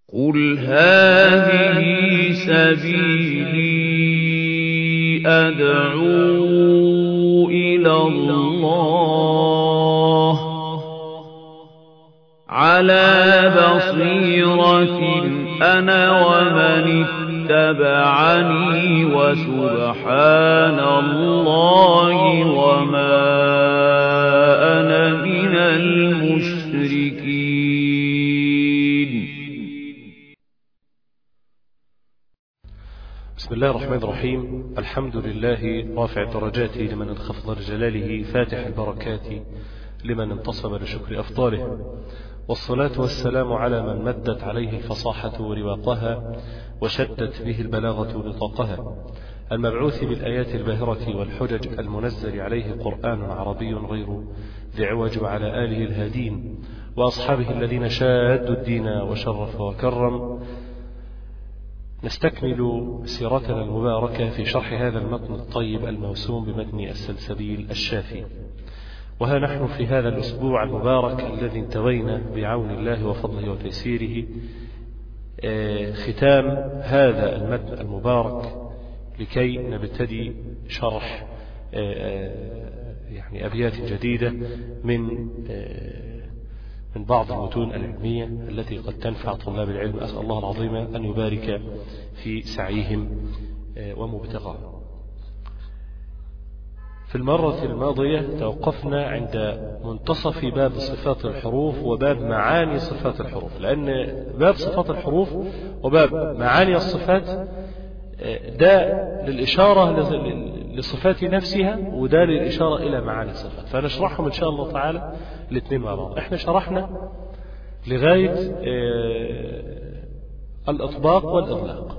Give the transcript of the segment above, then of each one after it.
قُلْ هَٰذِهِ سَبِيلِي أَدْعُو إِلَى اللَّهِ ۚ عَلَىٰ بَصِيرَةٍ أَنَا وَمَنِ اتَّبَعَنِي ۖ وَسُبْحَانَ اللَّهِ وَمَا أَنَا مِنَ الْمُشْرِكِينَ بسم الله الرحمن الرحيم الحمد لله رافع الدرجات لمن انخفض لجلاله فاتح البركات لمن انتصب لشكر أفضاله والصلاة والسلام على من مدت عليه الفصاحة رواقها وشدت به البلاغة نطاقها المبعوث بالآيات الباهرة والحجج المنزل عليه قرآن عربي غير ذي عوج وعلى آله الهادين وأصحابه الذين شادوا الدين وشرف وكرم نستكمل سيرتنا المباركة في شرح هذا المتن الطيب الموسوم بمتن السلسبيل الشافي وها نحن في هذا الأسبوع المبارك الذي انتوينا بعون الله وفضله وتيسيره ختام هذا المتن المبارك لكي نبتدي شرح يعني أبيات جديدة من من بعض المتون العلمية التي قد تنفع طلاب العلم أسأل الله العظيم أن يبارك في سعيهم ومبتغاهم في المرة الماضية توقفنا عند منتصف باب صفات الحروف وباب معاني صفات الحروف لأن باب صفات الحروف وباب معاني الصفات ده للإشارة لصفات نفسها وده للإشارة إلى معاني الصفات فنشرحهم إن شاء الله تعالى الاثنين مع بعض احنا شرحنا لغاية الإطباق والإغلاق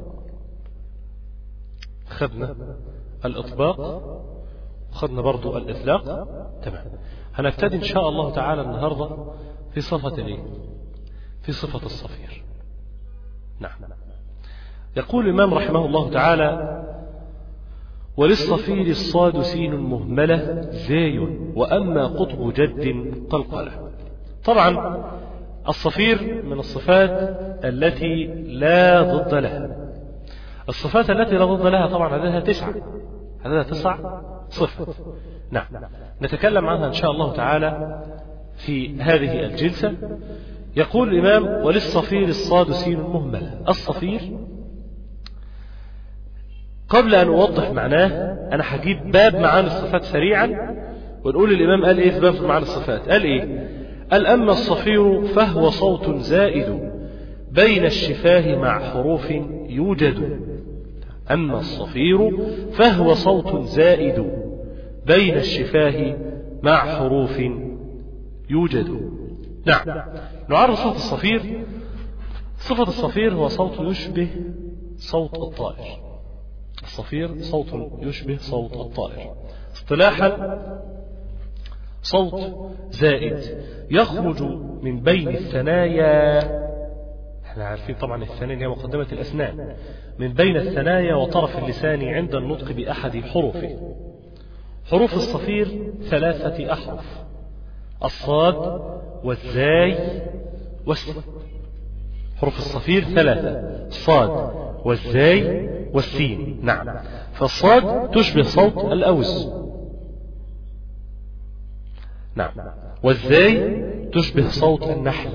خدنا الإطباق خدنا برضو الإطلاق تمام هنبتدي إن شاء الله تعالى النهاردة في صفة الايه في صفة الصفير نعم يقول الإمام رحمه الله تعالى وللصفير الصاد سين مهملة زاي وأما قطب جد قلقلة طبعا الصفير من الصفات التي لا ضد لها الصفات التي لا ضد لها طبعا عددها تسعة عددها تسع صفة نعم نتكلم عنها إن شاء الله تعالى في هذه الجلسة يقول الإمام وللصفير الصاد سين مهملة الصفير قبل أن أوضح معناه أنا هجيب باب معاني الصفات سريعا ونقول الإمام قال إيه في باب معاني الصفات قال إيه قال أما الصفير فهو صوت زائد بين الشفاه مع حروف يوجد أما الصفير فهو صوت زائد بين الشفاه مع حروف يوجد نعم نعرف صوت الصفير صفة الصفير هو صوت يشبه صوت الطائر الصفير صوت يشبه صوت الطائر اصطلاحا صوت زائد يخرج من بين الثنايا احنا عارفين طبعا الثنايا هي مقدمة الأسنان من بين الثنايا وطرف اللسان عند النطق بأحد حروفه حروف الصفير ثلاثة أحرف الصاد والزاي والسين حروف الصفير ثلاثة الصاد والزاي والسين نعم فالصاد تشبه صوت الأوز نعم والزاي تشبه صوت النحل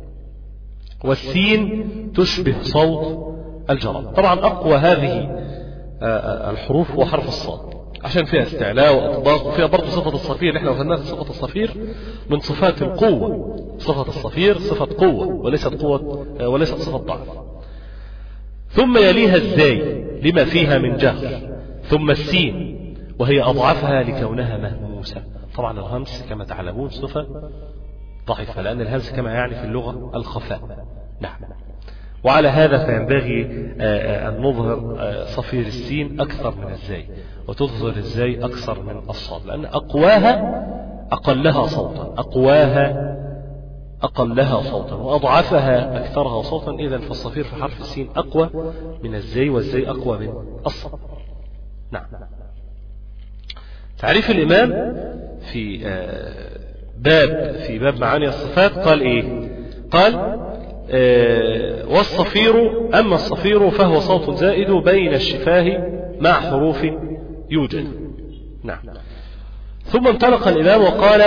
والسين تشبه صوت الجرب طبعا أقوى هذه الحروف هو حرف الصاد عشان فيها استعلاء وأطباق وفيها برضه صفة الصفير اللي احنا وخدناها صفة الصفير من صفات القوة صفة الصفير صفة قوة وليست قوة وليست صفة ضعف ثم يليها الزاي لما فيها من جهر ثم السين وهي أضعفها لكونها مهموسة طبعا الهمس كما تعلمون صفة ضعيفة لأن الهمس كما يعني في اللغة الخفاء نعم وعلى هذا فينبغي أن نظهر صفير السين أكثر من الزاي وتظهر الزاي أكثر من الصاد لأن أقواها أقلها صوتا أقواها أقلها صوتا وأضعفها أكثرها صوتا إذا فالصفير في حرف السين أقوى من الزي والزي أقوى من الصاد نعم تعريف الإمام في باب في باب معاني الصفات قال إيه قال آه، والصفير أما الصفير فهو صوت زائد بين الشفاه مع حروف يوجد نعم ثم انطلق الإمام وقال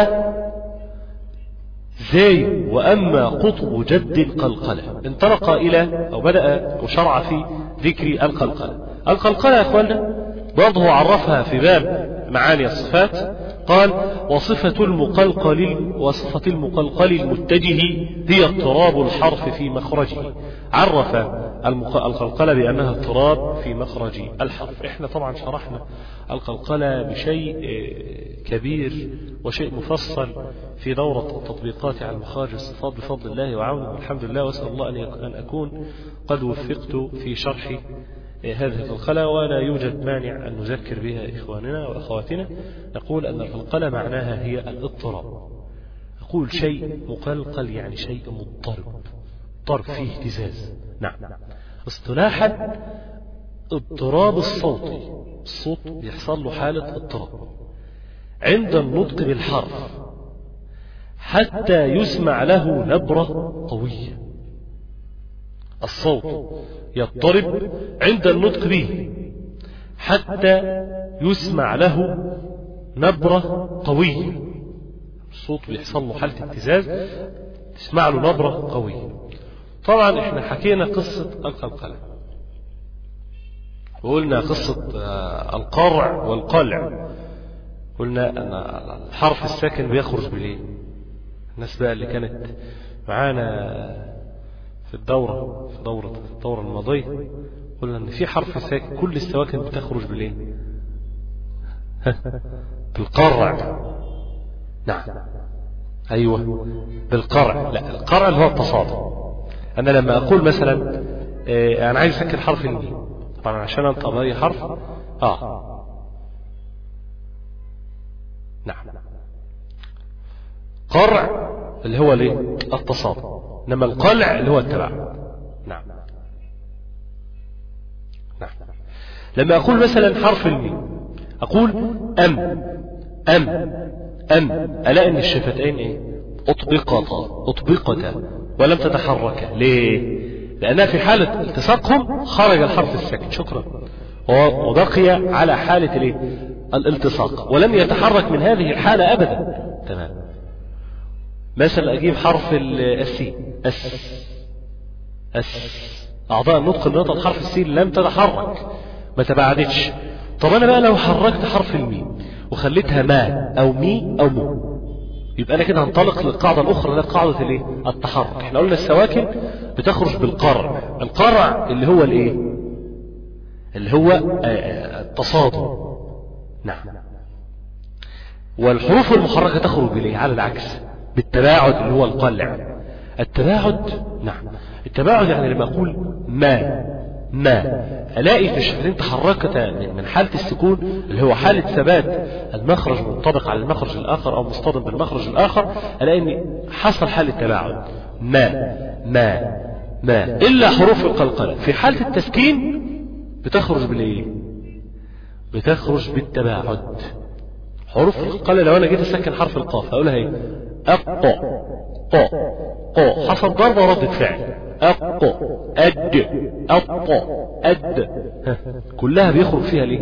زي وأما قطب جد قلقلة انطلق إلى أو بدأ وشرع في ذكر القلقلة القلقلة يا أخوانا برضه عرفها في باب معاني الصفات قال وصفة المقلقل وصفة المقلقل المتجه هي اضطراب الحرف في مخرجه عرف القلقلة بأنها اضطراب في مخرج الحرف احنا طبعا شرحنا القلقلة بشيء كبير وشيء مفصل في دورة التطبيقات على مخارج الصفات بفضل الله وعونه والحمد لله وأسأل الله أن أكون قد وفقت في شرح هذه القلقلة ولا يوجد مانع أن نذكر بها إخواننا وأخواتنا نقول أن القلقلة معناها هي الاضطراب أقول شيء مقلقل يعني شيء مضطرب اضطرب فيه اهتزاز نعم اصطلاحا اضطراب الصوت الصوت يحصل له حالة اضطراب عند النطق بالحرف حتى يسمع له نبرة قوية الصوت يضطرب عند النطق به حتى يسمع له نبرة قوية الصوت بيحصل له حالة ابتزاز تسمع له نبرة قوية طبعا احنا حكينا قصة القلقلة وقلنا قصة القرع والقلع قلنا ان الحرف الساكن بيخرج بالليل الناس بقى اللي كانت معانا في الدورة في دورة الدورة الماضية قلنا ان في حرف ساكن كل السواكن بتخرج بالايه بالقرع نعم ايوه بالقرع لا القرع اللي هو التصادم انا لما اقول مثلا إيه انا عايز اسكن حرف الميم طبعا عشان انطق اي حرف اه نعم قرع اللي هو الايه التصادم انما القلع اللي هو التبع نعم نعم لما اقول مثلا حرف الميم اقول ام ام ام الاقي ان الشفتين ايه اطبقتا اطبقتا ولم تتحركا ليه لانها في حالة التصاقهم خرج الحرف الساكن شكرا وبقي على حالة الايه الالتصاق ولم يتحرك من هذه الحالة ابدا تمام مثلا اجيب حرف السين اس اس اعضاء النطق اللي نطق حرف السين لم تتحرك ما تباعدتش طب انا بقى لو حركت حرف الميم وخليتها ما او مي او مو يبقى انا كده هنطلق للقاعده الاخرى اللي قاعده الايه التحرك احنا قلنا السواكن بتخرج بالقرع القرع اللي هو الايه اللي هو التصادم نعم والحروف المحركه تخرج بالايه على العكس بالتباعد اللي هو القلع التباعد نعم التباعد يعني لما اقول ما ما الاقي في الشفتين تحركتا من حاله السكون اللي هو حاله ثبات المخرج منطبق على المخرج الاخر او مصطدم بالمخرج الاخر الاقي ان حصل حاله تباعد ما ما ما الا حروف القلقله في حاله التسكين بتخرج بالايه بتخرج بالتباعد حروف القلقله لو انا جيت اسكن حرف القاف اقولها ايه أق ق ق حصل ضربة وردة فعل أق أد أط أد كلها بيخرج فيها ليه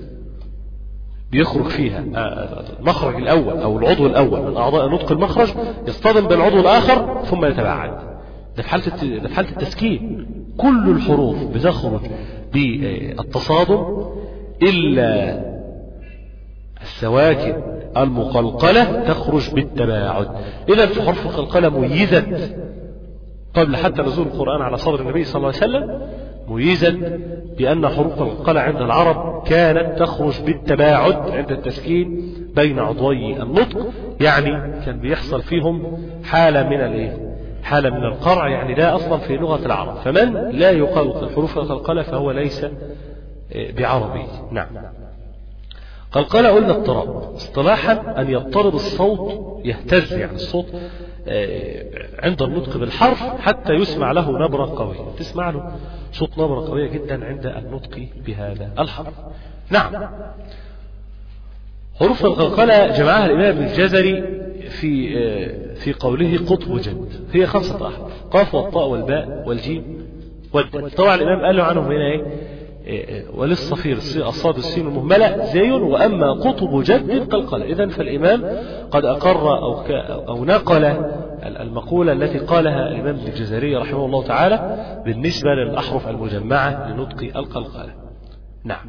بيخرج فيها المخرج الأول أو العضو الأول من أعضاء نطق المخرج يصطدم بالعضو الآخر ثم يتباعد ده في حالة ده في حالة التسكين كل الحروف بتخرج بالتصادم إلا السواكن المقلقلة تخرج بالتباعد إذا في حرف القلقلة ميزت قبل حتى نزول القرآن على صدر النبي صلى الله عليه وسلم ميزت بأن حروف القلقلة عند العرب كانت تخرج بالتباعد عند التسكين بين عضوي النطق يعني كان بيحصل فيهم حالة من الايه حالة من القرع يعني ده أصلا في لغة العرب فمن لا يقلقل حروف القلقلة فهو ليس بعربي نعم قلقلة قلنا اضطراب اصطلاحا أن يضطرب الصوت يهتز يعني الصوت عند النطق بالحرف حتى يسمع له نبرة قوية تسمع له صوت نبرة قوية جدا عند النطق بهذا الحرف نعم حروف القلقلة جمعها الإمام ابن الجزري في آه، في قوله قطب جد هي خمسة أحرف قاف والطاء والباء والجيم والدال طبعا الإمام قال له عنهم هنا إيه آه، آه، وللصفير الصي- الصاد السين المهملة زي وأما قطب جد قلقلة إذا فالإمام قد أقر أو ك- أو نقل ال- المقولة التي قالها الإمام الجزري رحمه الله تعالى بالنسبة للأحرف المجمعة لنطق القلقلة نعم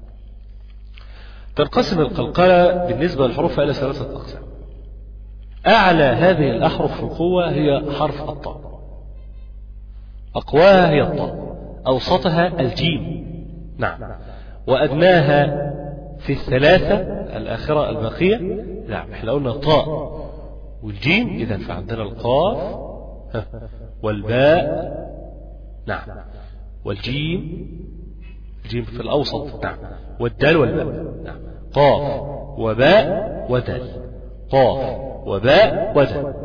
تنقسم القلقلة بالنسبة للحروف إلى ثلاثة أقسام أعلى هذه الأحرف في القوة هي حرف الطاء أقواها هي الطاء أوسطها الجيم نعم وأدناها في الثلاثة الآخرة الباقية نعم احنا قلنا طاء والجيم إذا فعندنا القاف ها، والباء نعم والجيم الجيم في الأوسط نعم والدال والباء نعم قاف وباء ودال قاف وباء ودال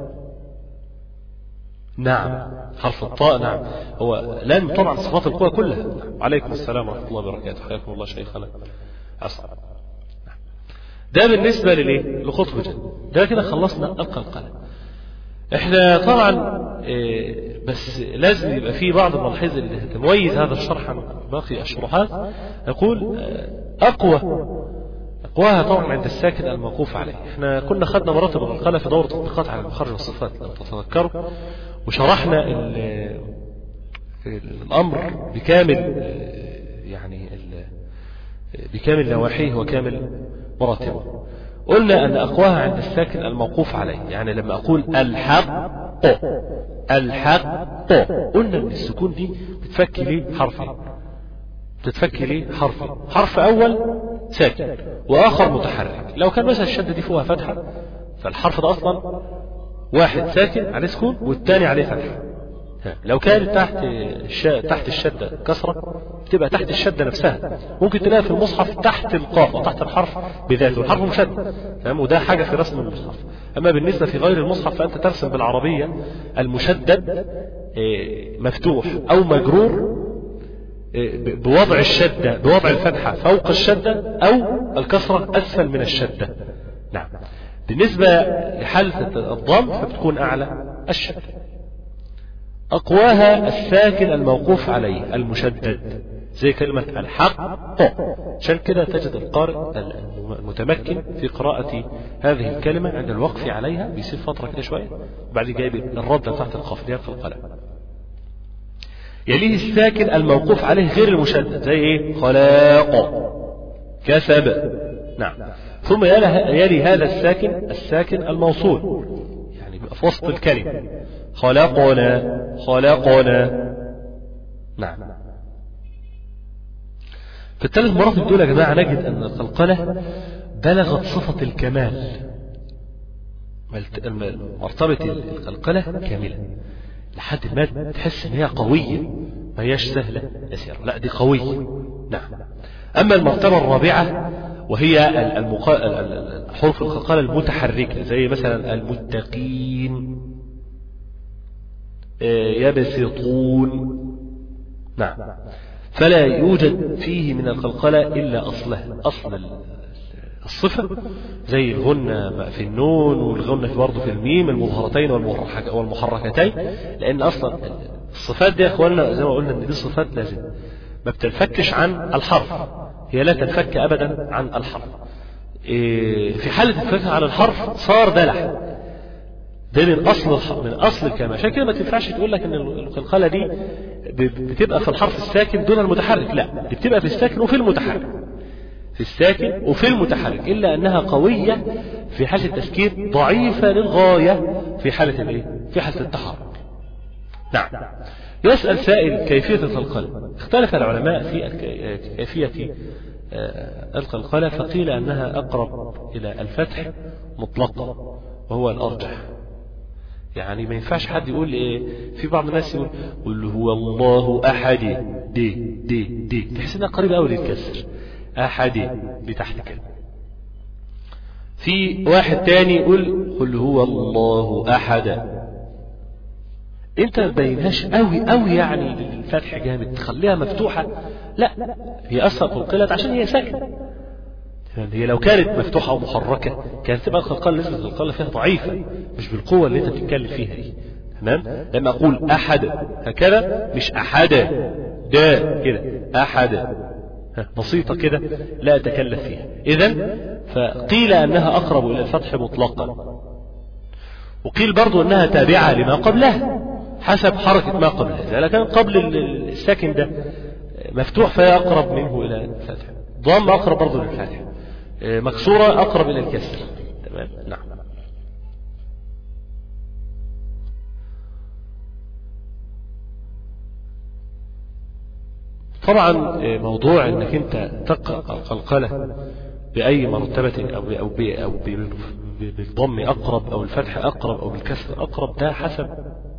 نعم حرف الطاء نعم هو لام طبعا صفات القوى كلها نعم. عليكم السلام ورحمة الله وبركاته حياكم الله شيخنا عصر نعم. ده بالنسبة لليه لخطبة جد ده كده خلصنا القلقلة احنا طبعا إيه، بس لازم يبقى في بعض الملاحظ اللي تميز هذا الشرح عن باقي الشروحات يقول آه، اقوى اقواها طبعا عند الساكن الموقوف عليه احنا كنا خدنا مراتب القلقلة في دورة تطبيقات على المخارج والصفات لو تتذكروا وشرحنا ال- الامر بكامل آه، يعني ال- بكامل نواحيه وكامل مراتبه قلنا أن أقواها عند الساكن الموقوف عليه يعني لما أقول الحق الحق قلنا أن السكون دي بتفكي ليه حرفين بتتفكي ليه حرفين حرف أول ساكن وآخر متحرك لو كان مثلا الشدة دي فوقها فتحة فالحرف ده أصلا واحد ساكن عليه سكون والتاني عليه فتحة ها، لو كانت تحت الش... تحت الشدة كسرة تبقى تحت الشدة نفسها ممكن تلاقيها في المصحف تحت القاف أو تحت الحرف بذاته الحرف مشدد تمام وده حاجة في رسم المصحف أما بالنسبة في غير المصحف فأنت ترسم بالعربية المشدد إيه، مفتوح أو مجرور إيه، ب- بوضع الشدة بوضع الفتحة فوق الشدة أو الكسرة أسفل من الشدة نعم بالنسبة لحالة الضم فبتكون أعلى الشدة أقواها الساكن الموقوف عليه المشدد زي كلمة الحق عشان كده تجد القارئ المتمكن في قراءة هذه الكلمة عند الوقف عليها بيسيب فترة كده شوية وبعدين جايب الردة تحت القاف اللي هي في القلم يليه الساكن الموقوف عليه غير المشدد زي ايه خلاق كسب نعم ثم يلي يلي هذا الساكن الساكن الموصول يعني بيبقى في وسط الكلمة خلقنا خلقنا نعم في الثلاث مراتب دول يا جماعة نجد أن القلقلة بلغت صفة الكمال ملت- الم- مرتبة القلقلة كاملة لحد ما تحس ان هي قوية ما هياش سهلة يسيرة لا دي قوية نعم اما المرتبة الرابعة وهي ال- المقا... ال- ال- ال- حروف القلقلة المتحركة زي مثلا المتقين آه، يبسطون نعم فلا يوجد فيه من القلقلة إلا أصلها أصل ال- الصفة زي الغنة في النون والغنة برضه في الميم المظهرتين والمحرك- والمحركتين لأن أصلا الصفات دي يا إخواننا زي ما قلنا إن دي صفات لازم ما بتنفكش عن الحرف هي لا تنفك أبدا عن الحرف إيه، في حالة الفك عن الحرف صار دلع ده من اصل الح... من اصل الكلمه عشان كده ما تنفعش تقول لك ان القلقله دي ب- بتبقى في الحرف الساكن دون المتحرك لا دي بتبقى في الساكن وفي المتحرك في الساكن وفي المتحرك الا انها قويه في حاله التسكين ضعيفه للغايه في حاله الايه في حاله التحرك نعم يسأل سائل كيفية القلقلة اختلف العلماء في الك- كيفية آه، القلقلة فقيل أنها أقرب إلى الفتح مطلقا وهو الأرجح يعني ما ينفعش حد يقول إيه في بعض الناس يقول قل هو الله أحد دي دي دي تحس إنها قريبة أوي للكسر أحد دي تحت كده في واحد تاني يقول قل هو الله أحد انت ما تبينهاش قوي قوي يعني الفتح جامد تخليها مفتوحة لا هي اصلا قلقلت عشان هي ساكنة يعني هي لو كانت مفتوحة أو محركة كانت تبقى القلقلة نسبة القلقلة فيها ضعيفة مش بالقوة اللي أنت بتتكلم فيها دي تمام لما أقول أحد هكذا مش أحد دا كده أحد بسيطة كده لا أتكلف فيها إذا فقيل أنها أقرب إلى الفتح مطلقا وقيل برضو أنها تابعة لما قبلها حسب حركة ما قبلها إذا كان قبل الساكن ده مفتوح فهي أقرب منه إلى الفتح ضم أقرب برضو للفتح مكسورة أقرب إلى الكسر تمام نعم طبعا موضوع انك انت تقرا القلقله باي مرتبه او او او بالضم اقرب او الفتح اقرب او بالكسر اقرب ده حسب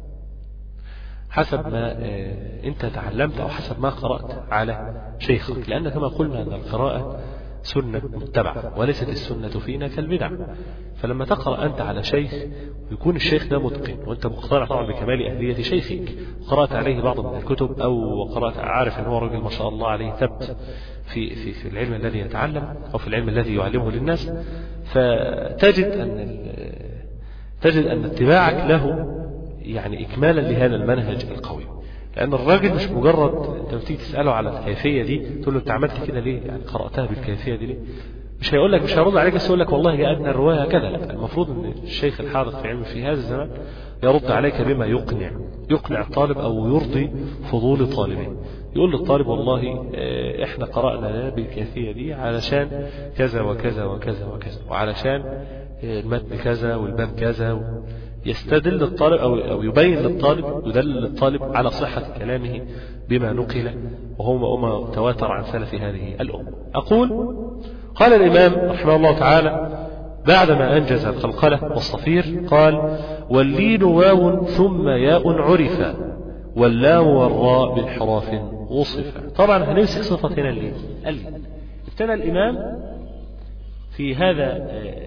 حسب ما انت تعلمت او حسب ما قرات على شيخك لان كما قلنا ان القراءه سنة متبعة وليست السنة فينا كالبدع فلما تقرأ أنت على شيخ ويكون الشيخ ده متقن وأنت مقتنع طبعا بكمال أهلية شيخك قرأت عليه بعض من الكتب أو قرأت عارف أن هو راجل ما شاء الله عليه ثبت في, في, في العلم الذي يتعلم أو في العلم الذي يعلمه للناس فتجد أن تجد أن اتباعك له يعني إكمالا لهذا المنهج القوي لأن الراجل مش مجرد أنت بتيجي تسأله على الكيفية دي تقول له أنت عملت كده ليه؟ يعني قرأتها بالكيفية دي ليه؟ مش هيقول لك مش هيرد عليك بس يقول لك والله جاءتنا الرواية كذا لا المفروض أن الشيخ الحاضر في علم في هذا الزمان يرد عليك بما يقنع يقنع الطالب أو يرضي فضول طالبه يقول للطالب والله احنا قرأنا بالكيفية دي علشان كذا وكذا وكذا وكذا وعلشان المتن كذا والباب كذا يستدل الطالب أو, أو يبين للطالب يدل للطالب على صحة كلامه بما نقل وهو ما تواتر عن سلف هذه الأمة أقول قال الإمام رحمه الله تعالى بعدما أنجز القلقلة والصفير قال واللين واو ثم ياء عرفا واللام والراء بالحراف وصفا طبعا هنمسك صفة هنا اللين اللين ابتدى الإمام في هذا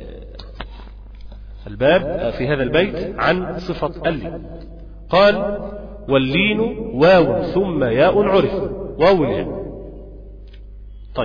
الباب في هذا البيت عن صفة اللين قال واللين واو ثم ياء عرف واو الياء طيب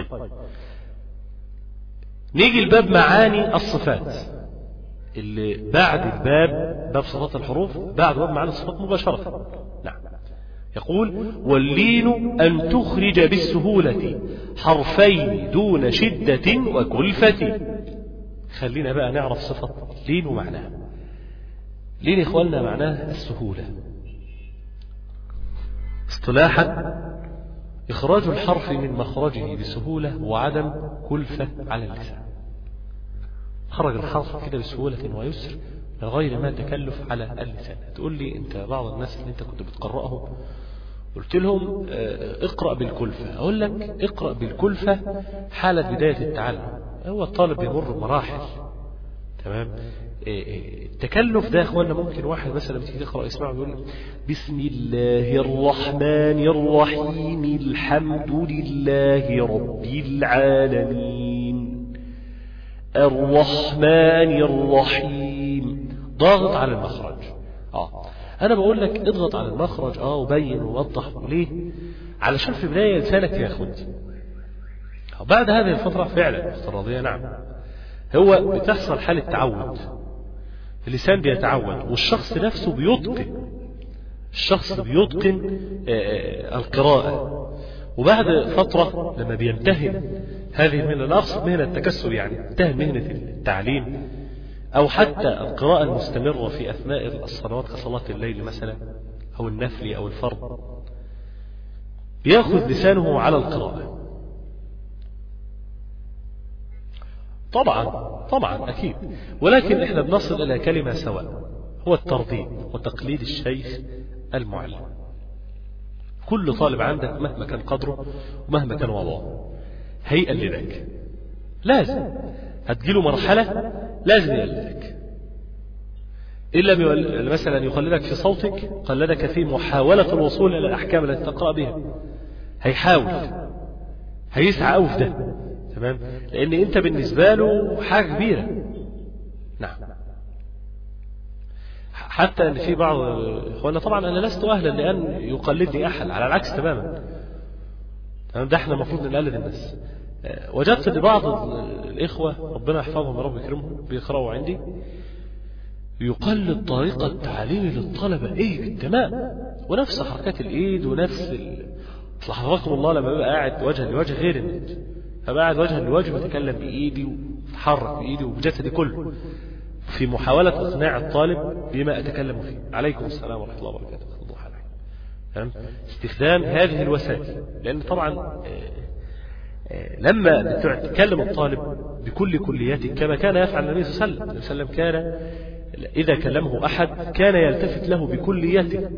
نيجي الباب معاني الصفات اللي بعد الباب باب صفات الحروف بعد باب معاني الصفات مباشرة نعم يقول واللين أن تخرج بالسهولة حرفين دون شدة وكلفة خلينا بقى نعرف صفة لين ومعناها لين إخواننا معناه السهولة اصطلاحا إخراج الحرف من مخرجه بسهولة وعدم كلفة على اللسان خرج الحرف كده بسهولة ويسر من غير ما تكلف على اللسان تقول لي انت بعض الناس اللي انت كنت بتقرأهم قلت لهم اقرأ بالكلفة اقول لك اقرأ بالكلفة حالة بداية التعلم هو الطالب بيمر بمراحل تمام التكلف ده يا اخوانا ممكن واحد مثلا بتيجي تقرا يسمعه يقول بسم الله الرحمن الرحيم الحمد لله رب العالمين الرحمن الرحيم ضاغط على المخرج اه انا بقول لك اضغط على المخرج اه وبين ووضح ليه علشان في بدايه لسانك ياخد بعد هذه الفتره فعلا افتراضيه نعم هو بتحصل حاله تعود اللسان بيتعود والشخص نفسه بيتقن الشخص بيتقن القراءة وبعد فترة لما بيمتهن هذه المهنة لا أقصد مهنة التكسب يعني امتهن مهنة التعليم أو حتى القراءة المستمرة في أثناء الصلوات كصلاة الليل مثلا أو النفل أو الفرض بيأخذ لسانه على القراءة طبعا طبعا أكيد ولكن إحنا بنصل إلى كلمة سواء هو الترضيب وتقليد الشيخ المعلم كل طالب عندك مهما كان قدره ومهما كان وضعه هيقلدك لازم هتجيله مرحلة لازم يقلدك إن لم يقل... مثلا يقلدك في صوتك قلدك في محاولة الوصول إلى الأحكام التي تقرأ بها هيحاول هيسعى أوي في ده تمام لأن أنت بالنسبة له حاجة كبيرة نعم حتى ان في بعض اخواننا طبعا انا لست اهلا لان يقلدني احد على العكس تماما تمام ده احنا المفروض نقلد الناس وجدت ان بعض الإخوة ربنا يحفظهم ورب يكرمهم بيقرأوا عندي يقلد طريقة تعليمي للطلبة إيه بالتمام ونفس حركات الإيد ونفس ال... أصل حفظكم الله لما ببقى قاعد وجها لوجه غير النت فبقى قاعد وجها لوجه بتكلم بإيدي وتحرك بإيدي وبجسدي كله في محاولة إقناع الطالب بما أتكلم فيه عليكم السلام ورحمة الله وبركاته تمام استخدام هذه الوسائل لأن طبعا لما تكلم الطالب بكل كلياته كما كان يفعل النبي صلى الله عليه وسلم النبي صلى الله عليه وسلم كان إذا كلمه أحد كان يلتفت له بكلياته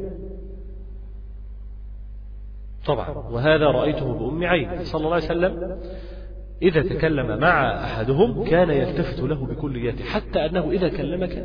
طبعا وهذا رأيته بأم عين صلى الله عليه وسلم إذا تكلم مع أحدهم كان يلتفت له بكلياته حتى أنه إذا كلمك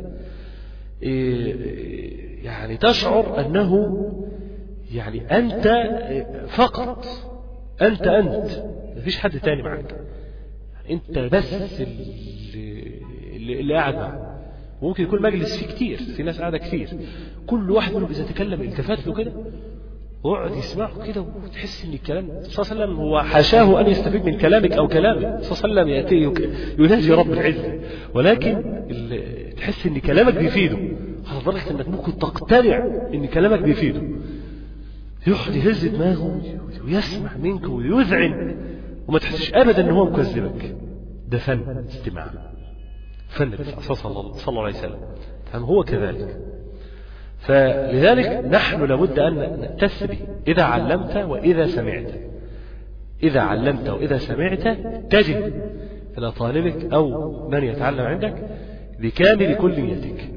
يعني تشعر أنه يعني أنت فقط أنت أنت مفيش حد تاني معك أنت بس اللي, اللي قاعد معه ممكن يكون مجلس فيه كتير في ناس قاعدة كتير كل واحد منهم إذا تكلم التفت له كده ويقعد يسمعه كده وتحس ان الكلام صلى الله عليه وسلم هو حاشاه ان يستفيد من كلامك او كلامه صلى الله عليه وسلم ياتي يناجي رب العزه ولكن تحس ان كلامك بيفيده على درجه انك ممكن تقتنع ان كلامك بيفيده يقعد يهز دماغه ويسمع منك ويذعن وما تحسش ابدا ان هو مكذبك ده فن استماع فن صلى الله عليه وسلم هو كذلك فلذلك نحن لابد أن نأتس به إذا علمت وإذا سمعت إذا علمت وإذا سمعت تجد إلى طالبك أو من يتعلم عندك بكامل كليتك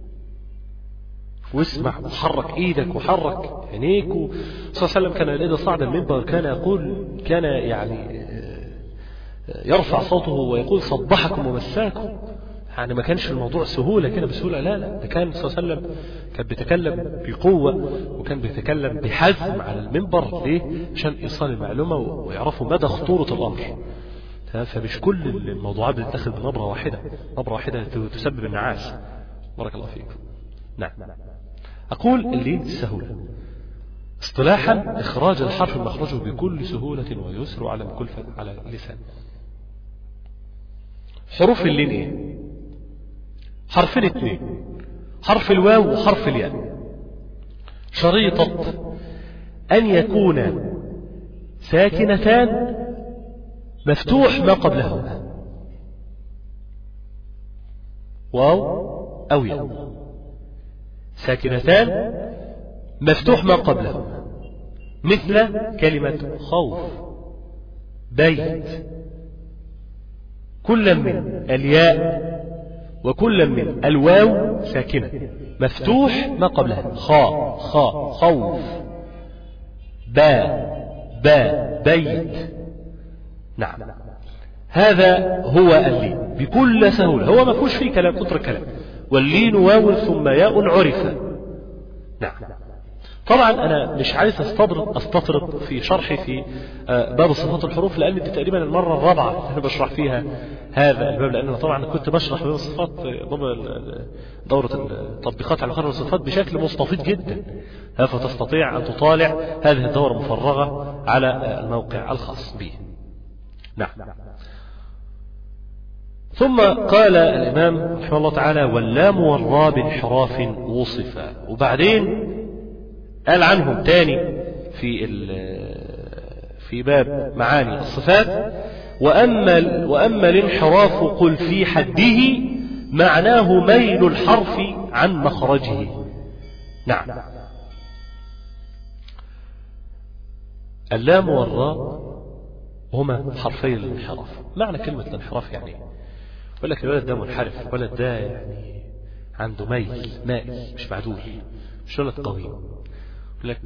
واسمع وحرك ايدك وحرك عينيك صلى الله عليه وسلم كان اذا صعد المنبر كان يقول كان يعني يرفع صوته ويقول صبحكم ومساكم يعني ما كانش الموضوع سهولة كده بسهولة لا لا ده كان صلى الله عليه وسلم كان بيتكلم بقوة وكان بيتكلم بحزم على المنبر ليه؟ عشان إيصال المعلومة ويعرفوا مدى خطورة الأمر فمش كل الموضوعات بتتاخد بنبرة واحدة نبرة واحدة تسبب النعاس بارك الله فيك نعم أقول اللي السهولة اصطلاحا إخراج الحرف مخرجه بكل سهولة ويسر على كلفة على اللسان حروف اللين ايه حرفين اثنين حرف الواو وحرف الياء شريطة أن يكون ساكنتان مفتوح ما قبلهما واو أو ياء ساكنتان مفتوح ما قبلهما مثل كلمة خوف بيت كل من الياء وكل من الواو ساكنة مفتوح ما قبلها خاء خاء خوف باء باء بيت نعم هذا هو اللين بكل سهولة هو ما فيهوش فيه كلام كتر كلام واللين واو ثم ياء عرف نعم طبعا انا مش عايز استطرد استطرد في شرحي في باب صفات الحروف لان دي تقريبا المره الرابعه اللي انا بشرح فيها هذا الباب لان انا طبعا كنت بشرح باب الصفات دوره التطبيقات على قرن الصفات بشكل مستفيض جدا فتستطيع ان تطالع هذه الدوره مفرغه على الموقع الخاص به نعم ثم قال الإمام رحمه الله تعالى واللام والراء بانحراف وصفا وبعدين قال عنهم تاني في في باب معاني الصفات وأما وأما الانحراف قل في حده معناه ميل الحرف عن مخرجه نعم اللام والراء هما حرفي الانحراف معنى كلمة الانحراف يعني يقول لك الولد ده منحرف الولد ده يعني عنده ميل مائل مش معدول مش ولد قوي يقول لك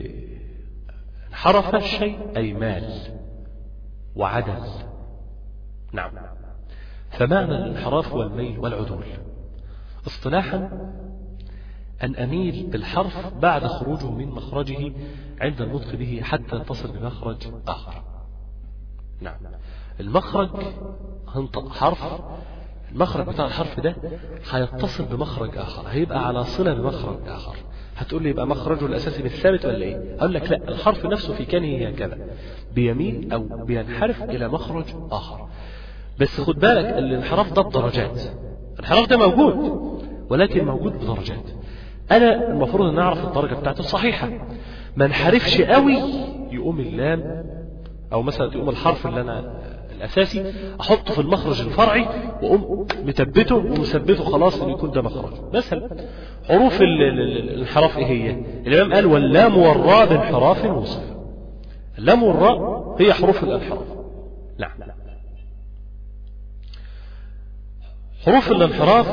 انحرف الشيء أي مال وعدل نعم فمعنى الانحراف والميل والعدول اصطلاحا أن أميل بالحرف بعد خروجه من مخرجه عند النطق به حتى تصل بمخرج آخر نعم المخرج هنطق حرف المخرج بتاع الحرف ده هيتصل بمخرج آخر هيبقى على صلة بمخرج آخر هتقول لي يبقى مخرجه الأساسي مش ثابت ولا إيه؟ أقول لك لا الحرف نفسه في كانه هكذا بيميل أو بينحرف إلى مخرج آخر بس خد بالك الانحراف ده بدرجات الانحراف ده موجود ولكن موجود بدرجات انا المفروض ان اعرف الدرجه بتاعته الصحيحه ما انحرفش قوي يقوم اللام او مثلا يقوم الحرف اللي انا الاساسي احطه في المخرج الفرعي واقوم مثبته ومثبته خلاص ان يكون ده مخرج مثلا حروف ال- ال- ال- الانحراف ايه هي الامام قال واللام والراء بانحراف وصف اللام والراء هي حروف الانحراف نعم حروف الانحراف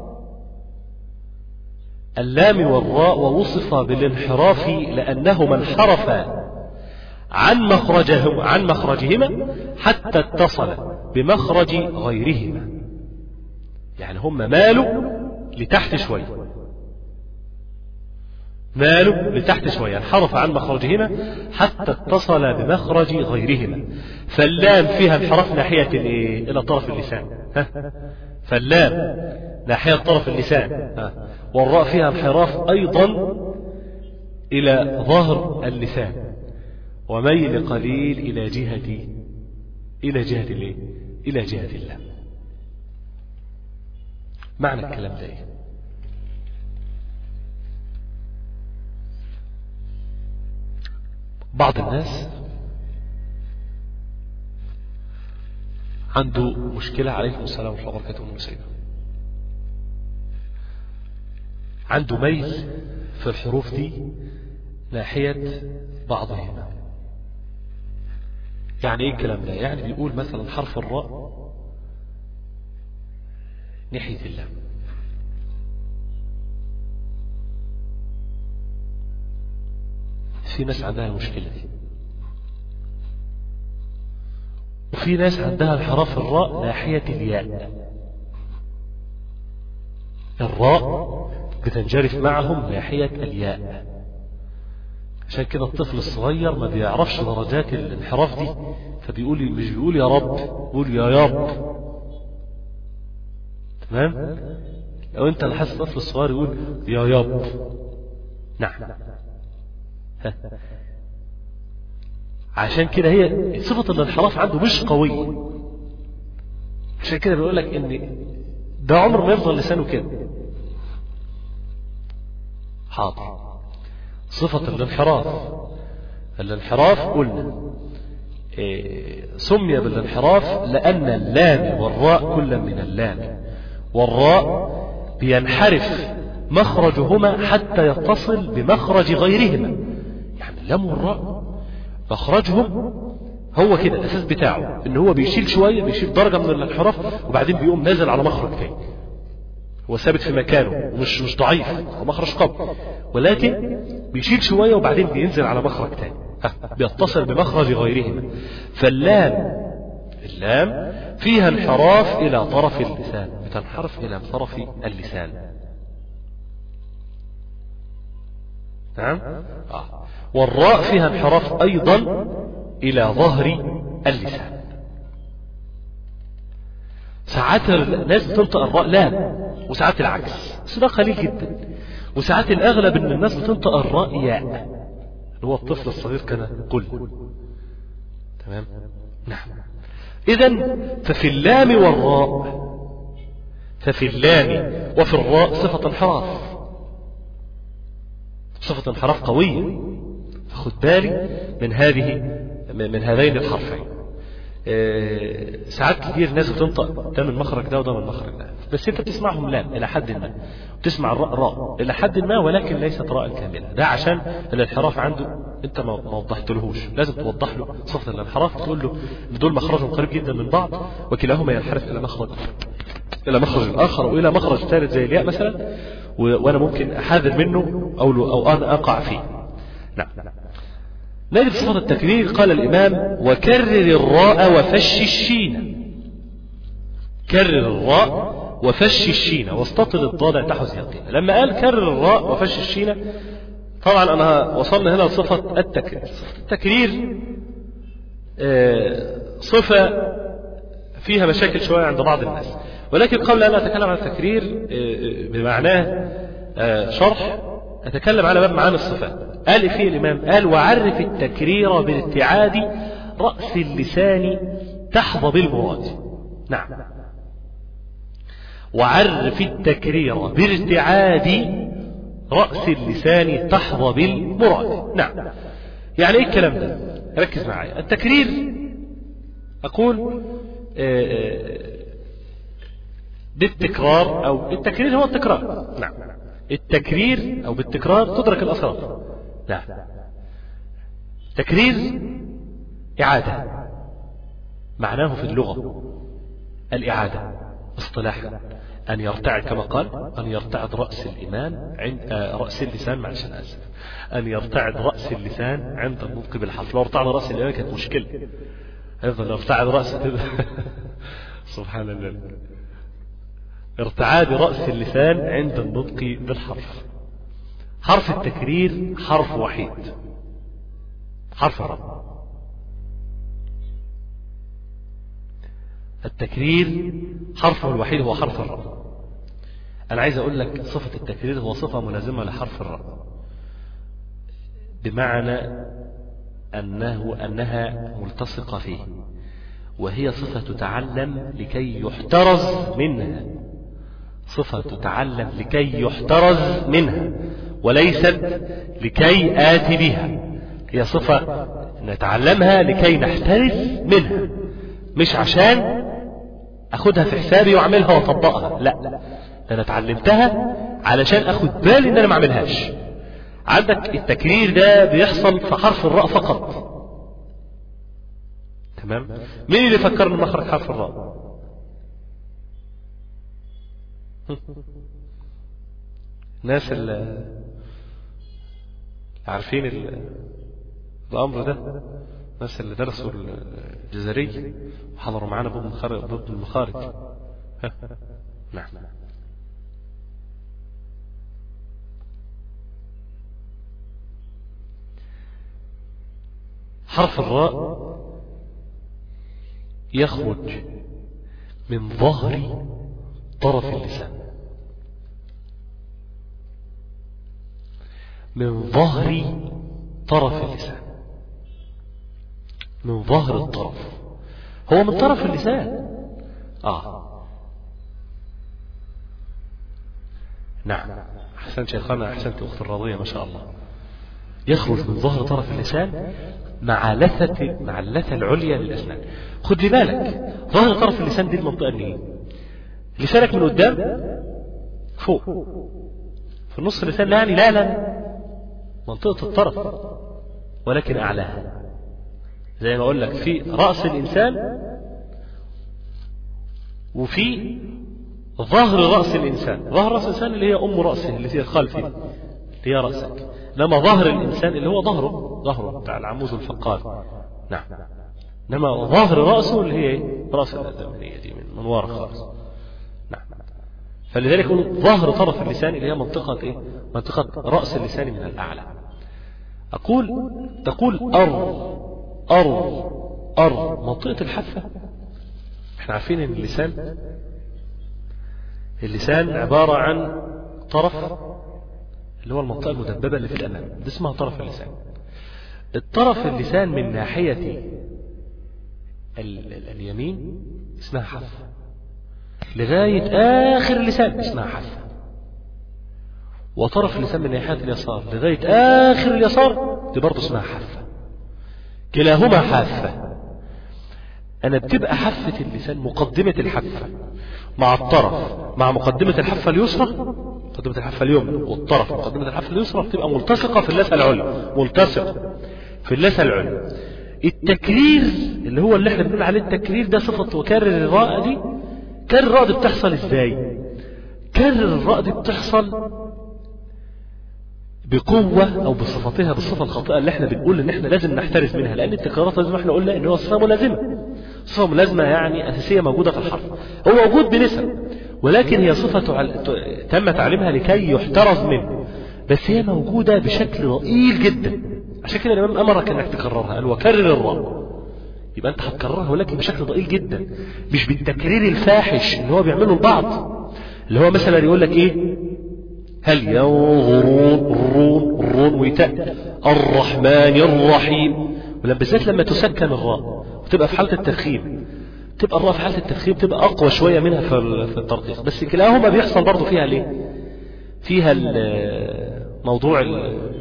اللام والراء ووصف بالانحراف لأنهما انحرفا عن مخرجهما عن مخرجهما حتى اتصل بمخرج غيرهما يعني هم مالوا لتحت شوية مالوا لتحت شوية انحرف عن مخرجهما حتى اتصل بمخرج غيرهما فاللام فيها انحراف ناحية الايه؟ إلى طرف اللسان ها؟ فاللام ناحية طرف اللسان ها؟ والراء فيها انحراف أيضا إلى ظهر اللسان وميل قليل إلى جهة إلى جهة الايه؟ إلى جهة اللام معنى الكلام ده إيه؟ بعض الناس عنده مشكلة عليكم السلام ورحمة الله وبركاته أم سيدة عنده ميل في الحروف دي ناحية بعضهما يعني ايه الكلام ده يعني بيقول مثلا حرف الراء ناحية اللام في ناس عندها المشكلة دي وفي ناس عندها انحراف الراء ناحية الياء الراء بتنجرف معهم ناحية الياء عشان كده الطفل الصغير ما بيعرفش درجات الانحراف دي فبيقول مش بيقول يا رب بيقول يا ياب تمام لو انت لاحظت الطفل الصغير يقول يا ياب نعم ها. عشان كده هي صفة الانحراف عنده مش قوية عشان كده بيقول لك ان ده عمر ما يفضل لسانه كده حاضر صفة الانحراف الانحراف قلنا إيه سمي بالانحراف لأن اللام والراء كل من اللام والراء بينحرف مخرجهما حتى يتصل بمخرج غيرهما يعني اللام والراء مخرجهم هو كده الأساس بتاعه إن هو بيشيل شوية بيشيل درجة من الانحراف وبعدين بيقوم نازل على مخرج تاني هو ثابت في مكانه ومش مش ضعيف هو مخرج قوي ولكن بيشيل شويه وبعدين بينزل على مخرج تاني بيتصل بمخرج غيرهما فاللام اللام فيها انحراف الى طرف اللسان بتنحرف الى طرف اللسان نعم آه. والراء فيها انحراف ايضا الى ظهر اللسان ساعات الناس بتنطق الراء لام وساعات العكس بس ده قليل جدا وساعات الاغلب ان الناس بتنطق الراء ياء اللي هو الطفل الصغير كان قل تمام نعم اذا ففي اللام والراء ففي اللام وفي الراء صفة انحراف صفة انحراف قوية فخد بالي من هذه من هذين الحرفين آه، ساعات كتير ناس بتنطق ده من مخرج ده وده من مخرج ده بس انت بتسمعهم لام الى حد ما وتسمع الراء راء الى حد ما ولكن ليست راء كامله ده عشان الانحراف عنده انت ما ما وضحتلهوش لازم توضح له صفه الانحراف تقول له ان دول مخرجهم قريب جدا من بعض وكلاهما ينحرف الى مخرج الى مخرج اخر والى مخرج ثالث زي الياء مثلا و- وانا ممكن احاذر منه او او انا اقع فيه نعم نجد صفة التكرير قال الإمام وكرر الراء وفش الشين كرر الراء وفش الشين واستطل الضاد تحز يقين لما قال كرر الراء وفش الشين طبعا أنا وصلنا هنا لصفة التكرير صفة التكرير آه، صفة فيها مشاكل شوية عند بعض الناس ولكن قبل أن أتكلم عن التكرير آه، بمعناه آه، شرح أتكلم على باب معاني الصفات قال فيه الإمام قال وعرف التكرير بالابتعاد رأس اللسان تحظى بالمراد نعم وعرف التكرير بارتعاد رأس اللسان تحظى بالمراد نعم يعني ايه الكلام ده ركز معايا التكرير اقول آه، آه، بالتكرار او التكرير هو التكرار نعم التكرير او بالتكرار تدرك الاسرار نعم تكرير اعاده معناه في اللغه الاعاده اصطلاحا أن يرتعد كما قال أن يرتعد رأس الإمام عند آه رأس اللسان معلش أنا آسف أن يرتعد رأس اللسان عند النطق بالحرف لو ارتعد رأس الإمام كانت مشكلة يفضل يرتعد رأس سبحان الله ارتعاد رأس اللسان عند النطق بالحرف حرف التكرير حرف وحيد حرف الرب التكرير حرفه الوحيد هو حرف الراء أنا عايز أقول لك صفة التكرير هو صفة ملازمة لحرف الراء بمعنى أنه أنها ملتصقة فيه وهي صفة تتعلم لكي يحترز منها صفة تتعلم لكي يحترز منها وليست لكي آتي بها هي صفة نتعلمها لكي نحترز منها مش عشان اخدها في حسابي واعملها واطبقها لا ده انا اتعلمتها علشان اخد بالي ان انا ما اعملهاش عندك التكرير ده بيحصل في حرف الراء فقط تمام مين اللي فكرني مخرج حرف الراء الناس اللي عارفين الامر ده الناس اللي درسوا الجزري وحضروا معانا ضد المخارج نعم حرف الراء يخرج من ظهر طرف اللسان من ظهر طرف اللسان من ظهر الطرف هو من طرف اللسان آه نعم أحسنت شيخنا أحسنت أخت الراضية ما شاء الله يخرج من ظهر طرف اللسان مع لثة مع اللثة العليا للأسنان خد لي بالك ظهر طرف اللسان دي المنطقة اللي هي لسانك من قدام فوق في النص اللسان يعني لا لا منطقة الطرف ولكن أعلاها زي ما أقول لك في رأس الإنسان وفي ظهر رأس الإنسان ظهر رأس الإنسان اللي هي أم رأسه اللي هي خلفه اللي هي رأسك إنما ظهر الإنسان اللي هو ظهره ظهره بتاع العمود الفقار نعم إنما ظهر رأسه اللي هي رأس الأدمية دي من, من ورا خالص نعم فلذلك يقول ظهر طرف اللسان اللي هي منطقة إيه؟ منطقة رأس اللسان من الأعلى أقول تقول أر أر أر منطقة الحافة احنا عارفين ان اللسان اللسان عبارة عن طرف اللي هو المنطقة المدببة اللي في الأمام دي اسمها طرف اللسان الطرف اللسان من ناحية ال ال اليمين اسمها حافة لغاية آخر اللسان اسمها حافة وطرف اللسان من ناحية اليسار لغاية آخر اليسار دي برضه اسمها حافة كلاهما حافة أنا بتبقى حافة اللسان مقدمة الحافة مع الطرف مع مقدمة الحافة اليسرى مقدمة الحافة اليمنى والطرف مقدمة الحافة اليسرى بتبقى ملتصقة في اللثة العليا ملتصقة في اللثة العليا التكرير اللي هو اللي احنا بنقول عليه التكرير ده صفة وكرر الراء دي كرر الراء دي بتحصل ازاي كرر الراء دي بتحصل بقوة أو بصفتها بالصفة الخاطئة اللي احنا بنقول إن احنا لازم نحترس منها لأن التكرارات زي ما احنا قلنا إن هو صفة ملازمة صفة ملازمة يعني أساسية موجودة في الحرف هو موجود بنسب ولكن هي صفة تم تعليمها لكي يحترز منه بس هي موجودة بشكل ضئيل جدا عشان كده الإمام أمرك إنك تكررها قال وكرر الراء يبقى أنت هتكررها ولكن بشكل ضئيل جدا مش بالتكرير الفاحش اللي هو بيعمله البعض اللي هو مثلا يقول لك إيه هل ينظرون الرون الرون ويتاء الرحمن الرحيم ولما بالذات لما تسكن الراء وتبقى في حالة التفخيم تبقى الراء في حالة التفخيم تبقى أقوى شوية منها في ال- في الترقيق بس كلاهما بيحصل برضه فيها ليه فيها ال- موضوع ال-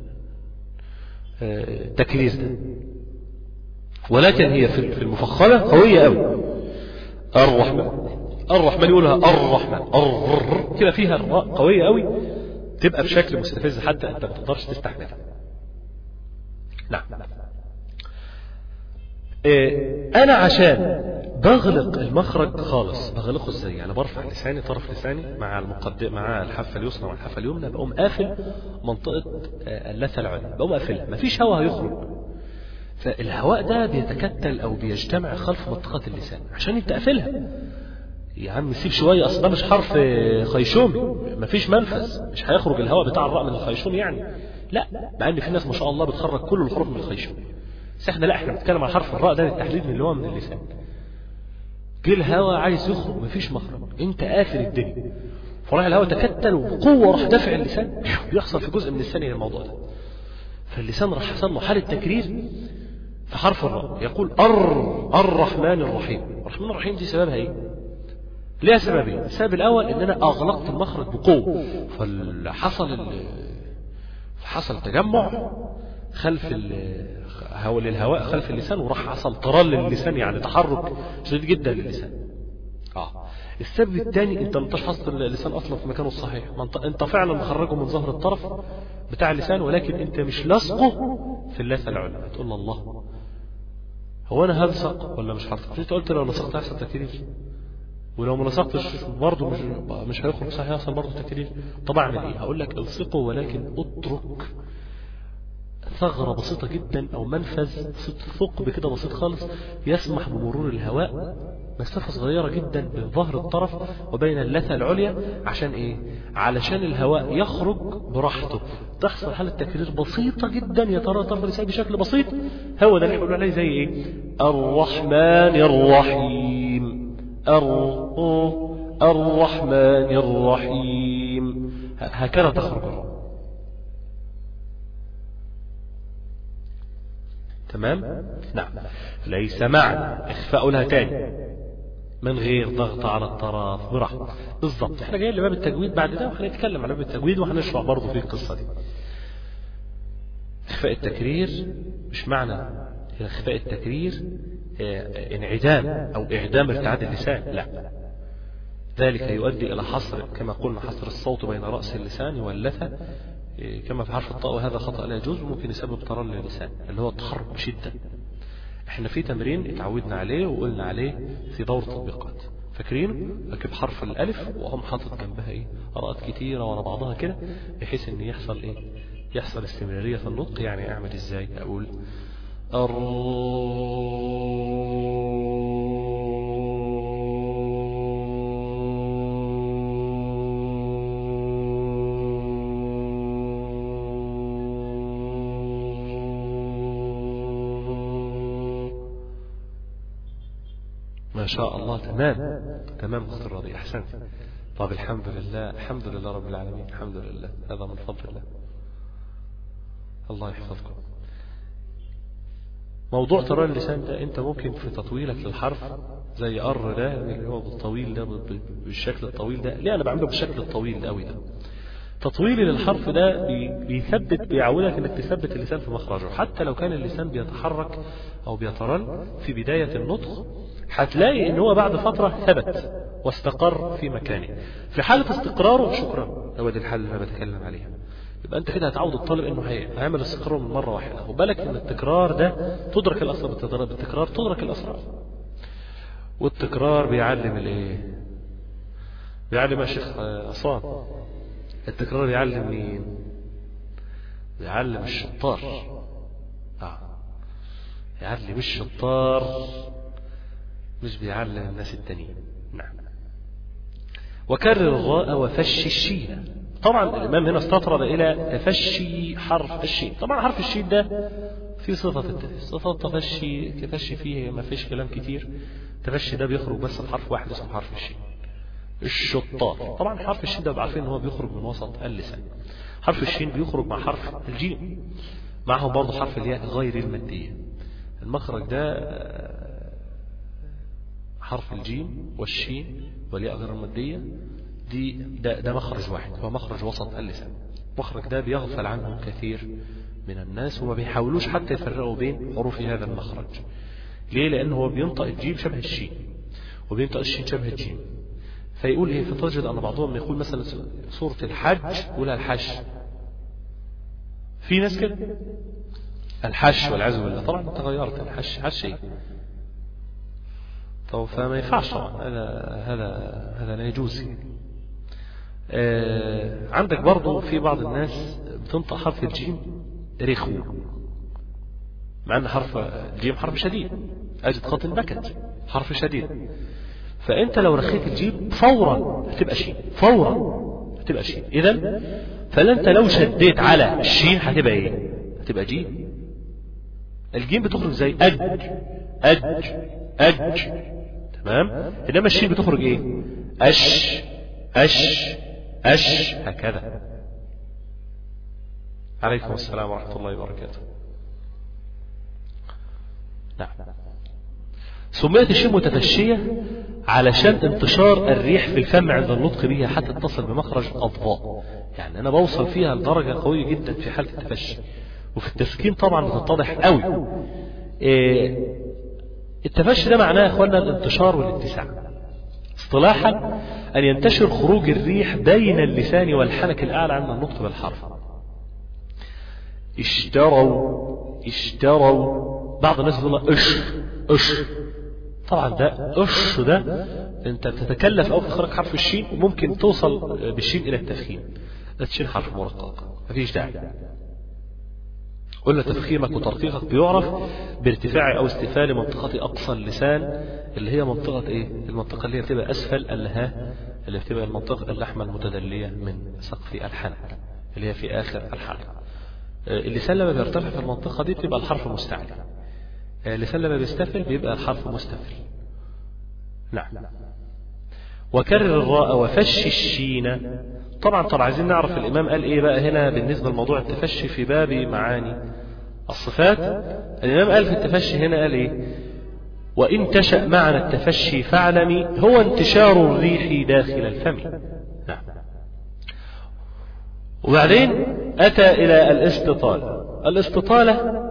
التكريس ده ولكن هي في في المفخمة قوية قوي الرحمن الرحمن يقولها الرحمن الرر كده فيها الراء قوية قوي تبقى بشكل مستفز حتى انت ما تقدرش تستحملها نعم إيه انا عشان بغلق المخرج خالص بغلقه ازاي يعني برفع لساني طرف لساني مع المقدم مع الحافه اليسرى والحافه اليمنى بقوم قافل منطقه آه، اللثه العليا بقوم قافلها مفيش هواء هيخرج فالهواء ده بيتكتل او بيجتمع خلف منطقه اللسان عشان انت قافلها يا عم سيب شويه اصل ده مش حرف آه، خيشومي مفيش منفذ مش هيخرج الهواء بتاع الراء من الخيشوم يعني لا مع ان في ناس ما شاء الله بتخرج كل الحروف من الخيشوم بس احنا لا احنا بنتكلم عن حرف الراء ده للتحديد من اللي هو من اللسان جه الهواء عايز يخرج مفيش مخرج انت قافل الدنيا فراح الهواء تكتل وبقوه راح دافع اللسان بيحصل في جزء من الثانيه الموضوع ده فاللسان راح حصل له حاله تكرير في حرف الراء يقول ار الرحمن الرحيم الرحمن الرحيم دي سببها ايه ليها سببين السبب الاول ان انا اغلقت المخرج بقوه فحصل ال- حصل تجمع خلف ال- هو للهواء خلف اللسان وراح حصل طرال للسان يعني تحرك شديد جدا للسان اه السبب الثاني انت ما انتش حاطط اللسان اصلا في مكانه الصحيح ما انت انت فعلا مخرجه من ظهر الطرف بتاع اللسان ولكن انت مش لاصقه في اللثه العليا هتقول الله هو انا هلصق ولا مش هلصق مش انت قلت لو لصقت هيحصل تكرير ولو ما لصقتش برضه مش مش هيخرج صحيح هيحصل برضه تكرير طب اعمل ايه هقول لك الصقه ولكن اترك ثغرة بسيطة جدا أو منفذ ثقب كده بسيط خالص يسمح بمرور الهواء مسافة صغيرة جدا بين ظهر الطرف وبين اللثة العليا عشان إيه؟ علشان الهواء يخرج براحته تحصل حالة تكرير بسيطة جدا يترى طرف اللسان بشكل بسيط هو ده اللي بيقولوا عليه زي إيه؟ الرحمن الرحيم الر الرحمن الرحيم هكذا تخرج الراء تمام نعم ليس معنى اخفاء لها تاني من غير ضغط على الطرف براحته بالظبط احنا جايين لباب التجويد بعد ده وهنتكلم على باب التجويد وهنشرح برضه في القصه دي اخفاء التكرير مش معنى اخفاء التكرير اه، انعدام او اعدام ارتعاد اللسان لا ذلك يؤدي الى حصر كما قلنا حصر الصوت بين راس اللسان واللثه إيه، كما في حرف الطاء وهذا خطأ لا يجوز وممكن يسبب طرال للسان اللي هو التحرك بشدة احنا في تمرين اتعودنا عليه وقلنا عليه في دور تطبيقات فاكرين ركب حرف الالف وهم حاطط جنبها ايه قراءات كتيره ورا بعضها كده بحيث ان يحصل ايه يحصل استمراريه في النطق يعني اعمل ازاي اقول ما شاء الله تمام تمام اخت الرضي احسنت طب الحمد لله الحمد لله رب العالمين الحمد لله هذا من فضل الله الله يحفظكم موضوع ترى اللسان ده انت ممكن في تطويلك للحرف زي ار ده اللي هو بالطويل ده بال- بالشكل الطويل ده ليه انا بعمله بالشكل الطويل قوي ده تطويلي للحرف ده بي- بيثبت بيعودك انك تثبت اللسان في مخرجه حتى لو كان اللسان بيتحرك او بيترل في بداية النطق هتلاقي ان هو بعد فترة ثبت واستقر في مكانه في حالة استقراره شكرا هو دي الحالة اللي انا بتكلم عليها يبقى انت كده هتعود الطالب انه هي- هيعمل استقرار من مرة واحدة وبالك ان التكرار ده تدرك الاسرار بالتدرج- بالتكرار تدرك الاسرار والتكرار بيعلم الايه بيعلم يا شيخ آه، عصام التكرار يعلم مين يعلم الشطار آه. يعلم الشطار مش بيعلم الناس التانيين نعم وكرر الراء وفش الشين طبعا الإمام هنا استطرد إلى تفشي حرف الشين طبعا حرف الشين ده في صفة التفشي صفة التفشي تفشي فيه ما فيش كلام كتير تفشي ده بيخرج بس بحرف واحد اسمه حرف الشين الشطار طبعا حرف الشين ده عارفين ان هو بيخرج من وسط اللسان حرف الشين بيخرج مع حرف الجيم معهم برضه حرف الياء غير المادية المخرج ده حرف الجيم والشين والياء غير المادية دي ده, ده مخرج واحد هو مخرج وسط اللسان المخرج ده بيغفل عنه كثير من الناس وما بيحاولوش حتى يفرقوا بين حروف هذا المخرج ليه لأنه هو بينطق الجيم شبه الشين وبينطق الشين شبه الجيم فيقول ايه فتجد ان بعضهم يقول مثلا سورة الحج يقولها الحش في ناس كده الحش والعياذ بالله طبعا انت غيرت الحش حش ايه طب فما ينفعش طبعا هذا هذا هذا لا يجوز آه عندك برضو في بعض الناس بتنطق حرف الجيم رخو مع ان حرف الجيم حرف شديد اجد خط بكت حرف شديد فانت لو رخيت الجيم فورا هتبقى شين فورا هتبقى شين اذا فانت لو شديت على الشين هتبقى ايه هتبقى جيم الجيم بتخرج زي اج اج اج تمام انما الشين بتخرج ايه اش اش اش هكذا عليكم السلام ورحمه الله وبركاته نعم سميت الشين متفشية علشان انتشار الريح في الفم عند النطق بها حتى تصل بمخرج أضباء يعني أنا بوصل فيها لدرجة قوية جدا في حالة التفشي وفي التسكين طبعا بتتضح قوي إيه التفشي ده معناه يا اخوانا الانتشار والاتساع اصطلاحا أن ينتشر خروج الريح بين اللسان والحنك الأعلى عند النطق بالحرف اشتروا اشتروا بعض الناس يقول اش اش طبعا ده اش ده انت بتتكلف او في اخراج حرف الشين وممكن توصل بالشين الى التفخيم الشين حرف مرقق مفيش داعي قلنا تفخيمك وترقيقك بيعرف بارتفاع او استفال منطقة اقصى اللسان اللي هي منطقة ايه المنطقة اللي هي بتبقى اسفل اللها اللي بتبقى المنطقة اللحمة المتدلية من سقف الحنك اللي هي في اخر الحلقة اللسان لما بيرتفع في المنطقة دي بتبقى الحرف مستعلي اللسان لما بيستفل بيبقى الحرف مستفل نعم وكرر الراء وفش الشين طبعا طبعا عايزين نعرف الإمام قال إيه بقى هنا بالنسبة لموضوع التفشي في باب معاني الصفات الإمام قال في التفشي هنا قال إيه وإن تشأ معنى التفشي فاعلمي هو انتشار الريح داخل الفم نعم وبعدين أتى إلى الاستطالة الاستطالة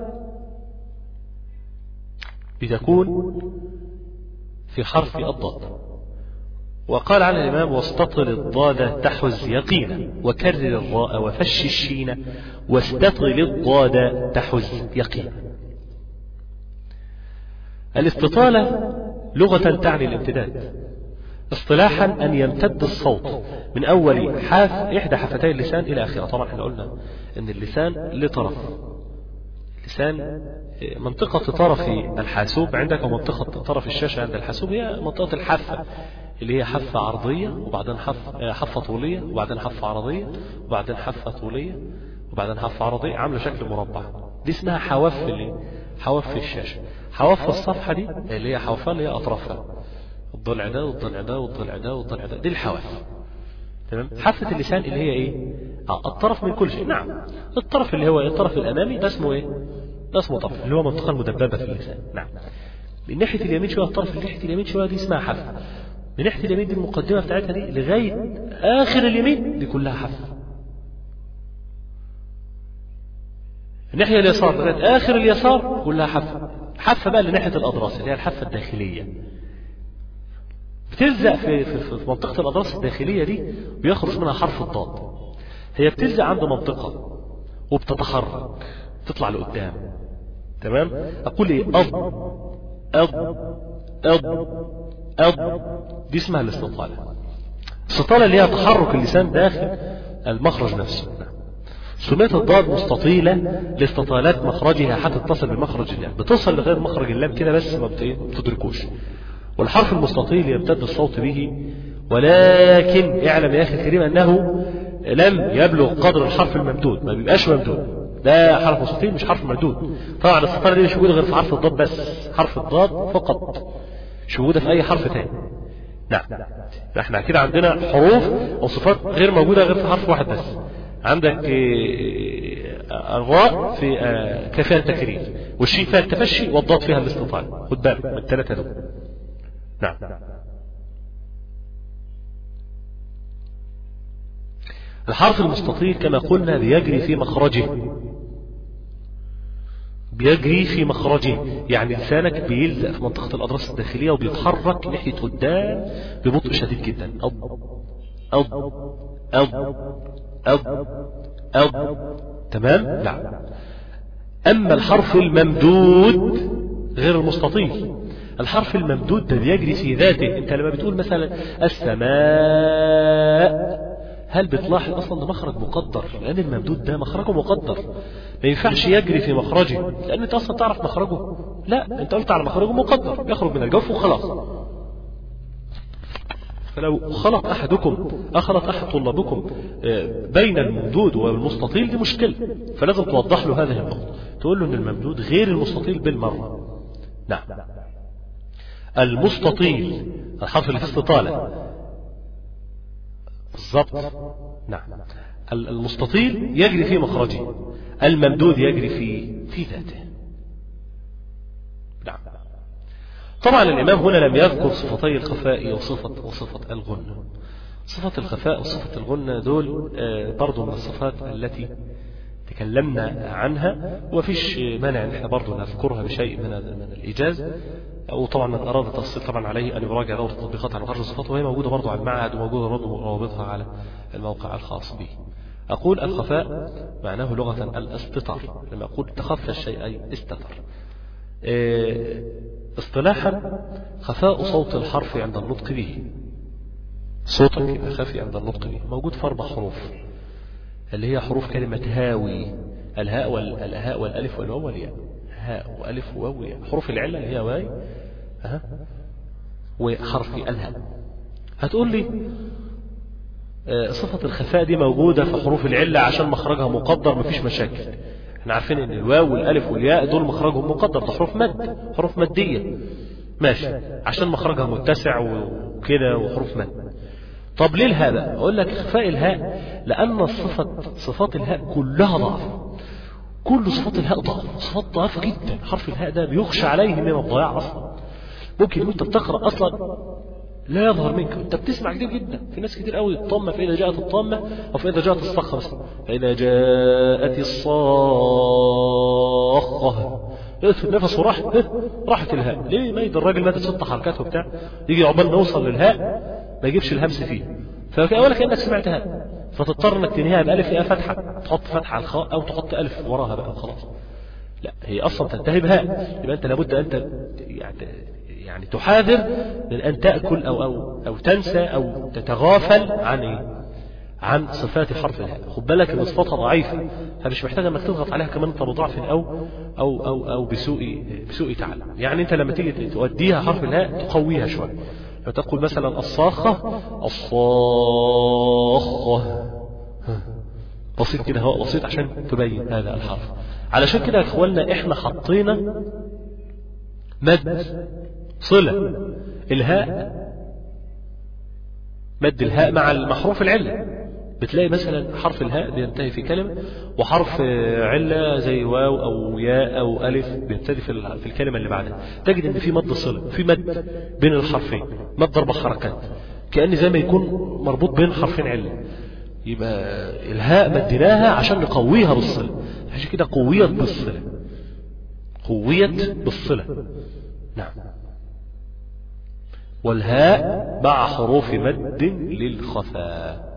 بتكون في حرف الضاد وقال عن الإمام واستطل الضاد تحز يقينا وكرر الراء وفش الشين واستطل الضاد تحز يقينا الاستطالة لغة تعني الامتداد اصطلاحا أن يمتد الصوت من أول حاف إحدى حفتي اللسان إلى آخره طبعا احنا قلنا أن اللسان لطرف اللسان منطقة طرف الحاسوب عندك ومنطقة طرف الشاشة عند الحاسوب هي منطقة الحافة اللي هي حافة عرضية وبعدين حافة حافة طولية وبعدين حافة عرضية وبعدين حافة طولية وبعدين حافة عرضية عاملة شكل مربع دي اسمها حواف اللي حواف الشاشة حواف الصفحة دي اللي هي حوافها اللي هي أطرافها الضلع ده والضلع ده والضلع ده والضلع ده دي الحواف تمام حافة اللسان اللي هي ايه آه الطرف من كل شيء نعم الطرف اللي هو الطرف الأمامي ده اسمه ايه ده اسمه طرف اللي هو المنطقة المدببة في اللسان نعم من ناحية اليمين شوية الطرف من ناحية اليمين شوية دي اسمها حافة من ناحية اليمين دي المقدمة بتاعتها دي لغاية آخر اليمين دي كلها حافة الناحية اليسار لغاية آخر اليسار كلها حافة حافة بقى لناحية الأضراس اللي هي الحافة الداخلية بتلزق في, في, في منطقة الأضراس الداخلية دي بيخرج منها حرف الضاد هي بتلزق عند منطقة وبتتحرك تطلع لقدام تمام أقول إيه أض أض أض أض دي اسمها الاستطالة الاستطالة اللي هي تحرك اللسان داخل المخرج نفسه سميت الضاد مستطيلة لاستطالات مخرجها حتى تصل بمخرج اللام بتصل لغاية مخرج اللام كده بس ما بتدركوش والحرف المستطيل يمتد الصوت به ولكن اعلم يا أخي الكريم أنه لم يبلغ قدر الحرف الممدود ما بيبقاش ممدود ده حرف مستطيل مش حرف ممدود طبعا الاستطالة دي مش موجودة غير في حرف الضاد بس حرف الضاد فقط مش موجودة في أي حرف تاني نعم احنا كده عندنا حروف أو صفات غير موجودة غير في حرف واحد بس عندك الراء في كافيها التكرير والشين فيها التفشي والضاد فيها الاستطالة خد بالك من الثلاثة دول نعم الحرف المستطيل كما قلنا بيجري في مخرجه بيجري في مخرجه يعني لسانك بيلزق في منطقة الأضراس الداخلية وبيتحرك ناحية قدام ببطء شديد جدا أو أو أو أو أو تمام؟ نعم أما الحرف الممدود غير المستطيل الحرف الممدود ده بيجري في ذاته انت لما بتقول مثلا السماء هل بتلاحظ اصلا ده مخرج مقدر لان الممدود ده مخرجه مقدر ما ينفعش يجري في مخرجه لان انت اصلا تعرف مخرجه لا انت قلت على مخرجه مقدر يخرج من الجوف وخلاص فلو خلط احدكم اخلط احد طلابكم بين الممدود والمستطيل دي مشكله فلازم توضح له هذه النقطه تقول له ان الممدود غير المستطيل بالمره نعم المستطيل الحرف الاستطاله بالضبط نعم المستطيل يجري في مخرجه الممدود يجري في في ذاته نعم طبعا الإمام هنا لم يذكر صفتي الخفاء وصفة وصفة الغنة صفة الخفاء وصفة الغنة دول برضو من الصفات التي تكلمنا عنها وفيش مانع ان احنا برضه نذكرها بشيء من من الايجاز وطبعا من اراد التفصيل طبعا عليه ان يراجع دورة التطبيقات على مخرج الصفات وهي موجوده برضه على المعهد وموجوده برضه روابطها على الموقع الخاص به. اقول الخفاء معناه لغه الاستتار لما اقول تخفى الشيء اي استتر. اصطلاحا خفاء صوت الحرف عند النطق به. صوتك يبقى خفي عند النطق به موجود في اربع حروف اللي هي حروف كلمة هاوي الهاء والهاء والألف والواو والياء هاء وألف وواو وياء حروف العلة اللي هي واي أه. وحرف الهاء هتقول لي صفة الخفاء دي موجودة في حروف العلة عشان مخرجها مقدر مفيش مشاكل احنا عارفين ان الواو والالف والياء دول مخرجهم مقدر ده حروف مد حروف مادية ماشي عشان مخرجها متسع وكده وحروف مد طب ليه الهاء اقول لك اخفاء الهاء لان الصفة صفات الهاء كلها ضعف كل صفات الهاء ضعف صفات ضعيفة جدا حرف الهاء ده بيخشى عليه من الضياع اصلا ممكن انت بتقرا اصلا لا يظهر منك انت بتسمع كتير جدا في ناس كتير قوي الطامه فاذا جاءت الطامه او فاذا جاءت الصخه مثلا فاذا جاءت الصاخه نفسه راح راحت الهاء ليه ما يقدر الراجل مات ست حركات وبتاع يجي عقبال ما يوصل للهاء ما يجيبش الهمس فيه فأولا كأنك سمعتها فتضطر انك تنهيها بألف يا فتحة تحط فتحة على الخاء أو تحط ألف وراها بقى خلاص لا هي أصلا تنتهي بهاء يبقى أنت لابد أن يعني يعني تحاذر من أن تأكل أو أو أو تنسى أو تتغافل عن إيه؟ عن صفات حرف الهاء خد بالك ان صفاتها ضعيفه فمش محتاج انك تضغط عليها كمان انت بضعف او او او او بسوء بسوء تعلم يعني انت لما تيجي توديها حرف الهاء تقويها شويه فتقول مثلا الصاخة الصاخة بسيط كده هو بسيط عشان تبين هذا الحرف علشان كده يا اخوانا احنا حطينا مد صلة الهاء مد الهاء مع المحروف العلة بتلاقي مثلا حرف الهاء بينتهي في كلمة وحرف علة زي واو أو ياء أو ألف بيبتدي في الكلمة اللي بعدها تجد إن في مد صلة في مد بين الحرفين مد أربع حركات كأن زي ما يكون مربوط بين حرفين علة يبقى الهاء مديناها عشان نقويها بالصلة عشان كده قويت بالصلة قويت بالصلة نعم والهاء مع حروف مد للخفاء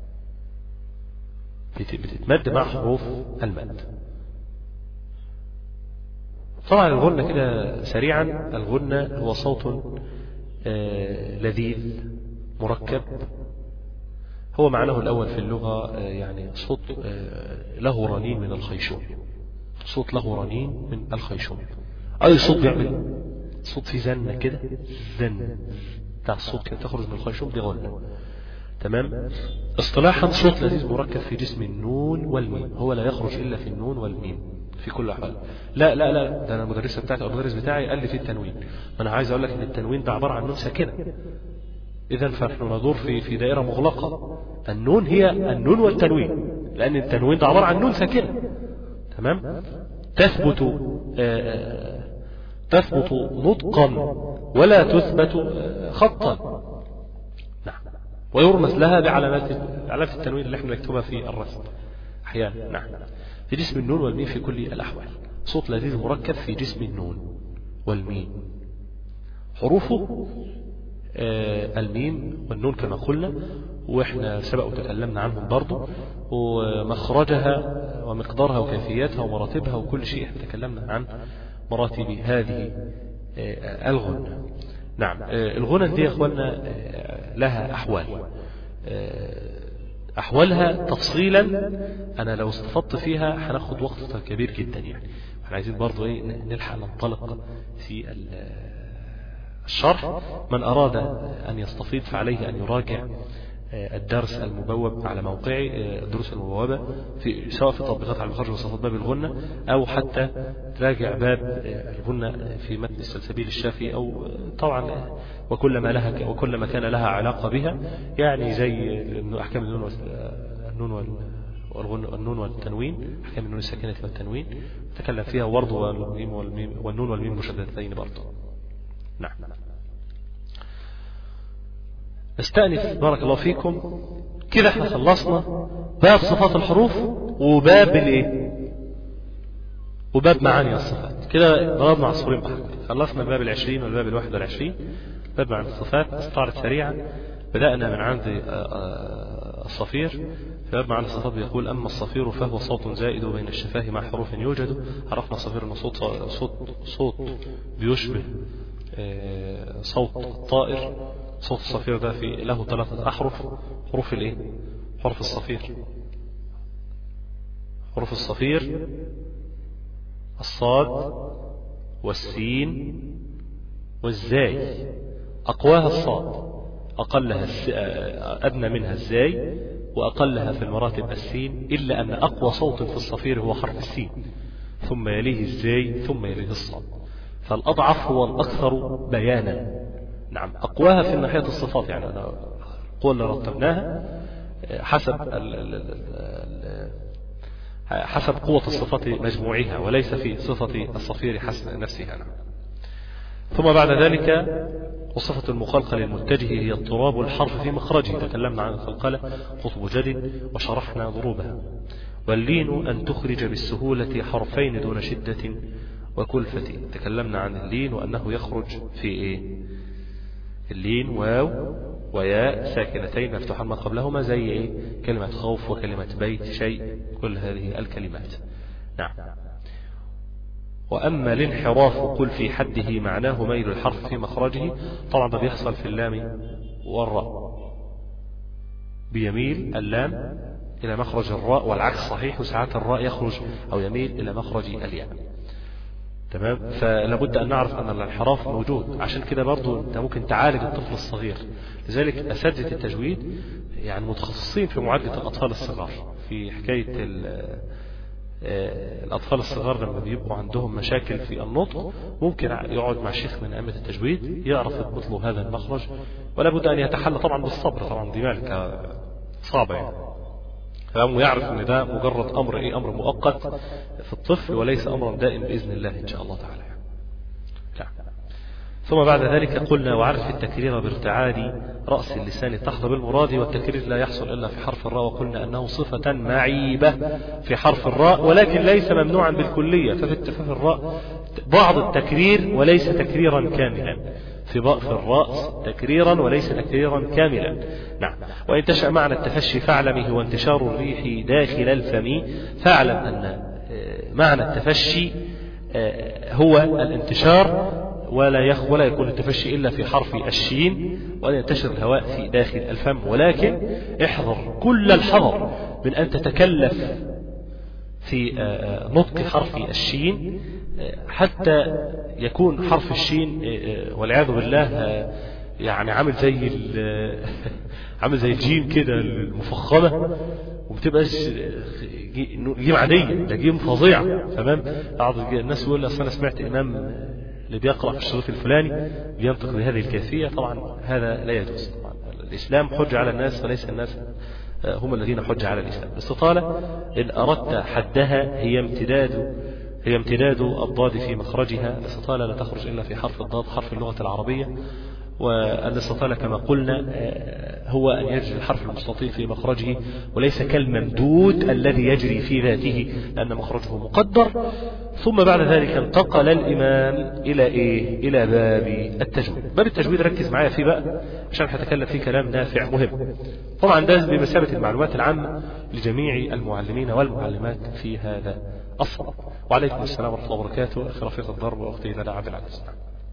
بتتمد مع حروف المد طبعا الغنة كده سريعا الغنة هو صوت آه لذيذ مركب هو معناه الأول في اللغة آه يعني صوت آه له رنين من الخيشوم صوت له رنين من الخيشوم أي صوت بيعمل صوت في زنة كده زن بتاع الصوت كده تخرج من الخيشوم دي غنة تمام اصطلاحا صوت لذيذ مركب في جسم النون والميم هو لا يخرج إلا في النون والميم في كل حال لا لا لا ده انا المدرسه بتاعتي او المدرس بتاعي قال لي في التنوين ما انا عايز اقول لك ان التنوين ده عباره عن نون ساكنه اذا فنحن ندور في في دائره مغلقه النون هي النون والتنوين لان التنوين ده عباره عن نون ساكنه تمام تثبت آآ تثبت نطقا ولا تثبت خطا نعم ويرمز لها بعلامات علامات التنوين اللي احنا نكتبها في الرسم احيانا نعم في جسم النون والميم في كل الاحوال صوت لذيذ مركب في جسم النون والميم حروفه آه الميم والنون كما قلنا واحنا سبق وتكلمنا عنهم برضو ومخرجها ومقدارها وكيفيتها ومراتبها وكل شيء احنا تكلمنا عن مراتب هذه آه الغنى نعم آه الغنى دي يا اخوانا آه لها احوال احوالها تفصيلا انا لو استفدت فيها هناخد وقت كبير جدا يعني احنا عايزين برضو ايه نلحق ننطلق في الشرح من اراد ان يستفيض فعليه ان يراجع الدرس المبوب على موقعي الدروس المبوبة في سواء في تطبيقات على المخرج وصفات باب الغنة أو حتى تراجع باب الغنة في متن السلسبيل الشافي أو طبعا وكل ما لها وكل ما كان لها علاقة بها يعني زي أحكام النون النون والنون والتنوين أحكام النون الساكنة والتنوين تكلم فيها برضه والميم والميم والنون والميم مشددتين برضه نعم نستأنف بارك الله فيكم كده احنا خلصنا باب صفات الحروف وباب الايه وباب معاني الصفات كده ضربنا عصفورين بحر خلصنا الباب العشرين والباب الواحد والعشرين باب معاني الصفات استعرض سريعا بدأنا من عند الصفير في باب معاني الصفات بيقول أما الصفير فهو صوت زائد بين الشفاه مع حروف يوجد عرفنا الصفير أنه صوت صوت صوت بيشبه صوت الطائر صوت الصفير ده في له ثلاثة أحرف حروف الايه حروف الصفير حروف الصفير الصاد والسين والزاي أقواها الصاد أقلها أدنى منها الزاي وأقلها في المراتب السين إلا أن أقوى صوت في الصفير هو حرف السين ثم يليه الزاي ثم يليه الصاد فالأضعف هو الأكثر بيانا نعم أقواها في ناحية الصفات يعني أنا القوة اللي رتبناها حسب ال ال ال حسب قوة الصفات مجموعها وليس في صفة الصفير حسب نفسها نعم. ثم بعد ذلك وصفة المقلقل المتجه هي اضطراب الحرف في مخرجه تكلمنا عن القلقلة قطب جد وشرحنا ضروبها واللين أن تخرج بالسهولة حرفين دون شدة وكلفة تكلمنا عن اللين وأنه يخرج في إيه اللين واو وياء ساكنتين مفتوحان ما قبلهما زي ايه كلمة خوف وكلمة بيت شيء كل هذه الكلمات نعم وأما الانحراف قل في حده معناه ميل الحرف في مخرجه طبعا ده بيحصل في اللام والراء بيميل اللام إلى مخرج الراء والعكس صحيح وساعات الراء يخرج أو يميل إلى مخرج الياء تمام فلابد أن نعرف أن الانحراف موجود عشان كده برضو أنت ممكن تعالج الطفل الصغير لذلك أساتذة التجويد يعني متخصصين في معالجة الأطفال الصغار في حكاية الأطفال الصغار لما بيبقوا عندهم مشاكل في النطق ممكن يقعد مع شيخ من أئمة التجويد يعرف يضبط له هذا المخرج ولا بد أن يتحلى طبعا بالصبر طبعا دي مالك صعبة يعني فهو يعرف ان ده مجرد امر ايه امر مؤقت في الطفل وليس امرا دائم باذن الله ان شاء الله تعالى لا. ثم بعد ذلك قلنا وعرف التكرير بارتعاد راس اللسان تحت بالمراد والتكرير لا يحصل الا في حرف الراء وقلنا انه صفه معيبه في حرف الراء ولكن ليس ممنوعا بالكليه ففي اتفاق الراء بعض التكرير وليس تكريرا كاملا في في الرأس تكريرا وليس تكريرا كاملا نعم وإن تشأ معنى التفشي فاعلم هو انتشار الريح داخل الفم فاعلم أن معنى التفشي هو الانتشار ولا يخ ولا يكون التفشي إلا في حرف الشين وأن ينتشر الهواء في داخل الفم ولكن احذر كل الحذر من أن تتكلف في نطق حرف الشين حتى يكون حرف الشين والعياذ بالله يعني عامل زي عامل زي الجيم كده المفخمه وبتبقاش جيم عاديه ده جيم فظيع تمام بعض الناس يقول اصل انا سمعت امام اللي بيقرا في الشريط الفلاني بينطق بهذه الكيفيه طبعا هذا لا يجوز طبعا الاسلام حجه على الناس وليس الناس هم الذين حج على الإسلام الاستطالة إن أردت حدها هي امتداد هي امتداد الضاد في مخرجها الاستطالة لا تخرج إلا في حرف الضاد حرف اللغة العربية والاستطالة كما قلنا هو أن يجري الحرف المستطيل في مخرجه وليس كالممدود الذي يجري في ذاته لأن مخرجه مقدر ثم بعد ذلك انتقل الإمام إلى إيه؟ إلى باب التجويد باب التجويد ركز معايا فيه بقى عشان هتكلم فيه كلام نافع مهم طبعا ده بمثابة المعلومات العامة لجميع المعلمين والمعلمات في هذا الصف وعليكم السلام ورحمة الله وبركاته أخي رفيق الضرب وأختي ندى عبد العزيز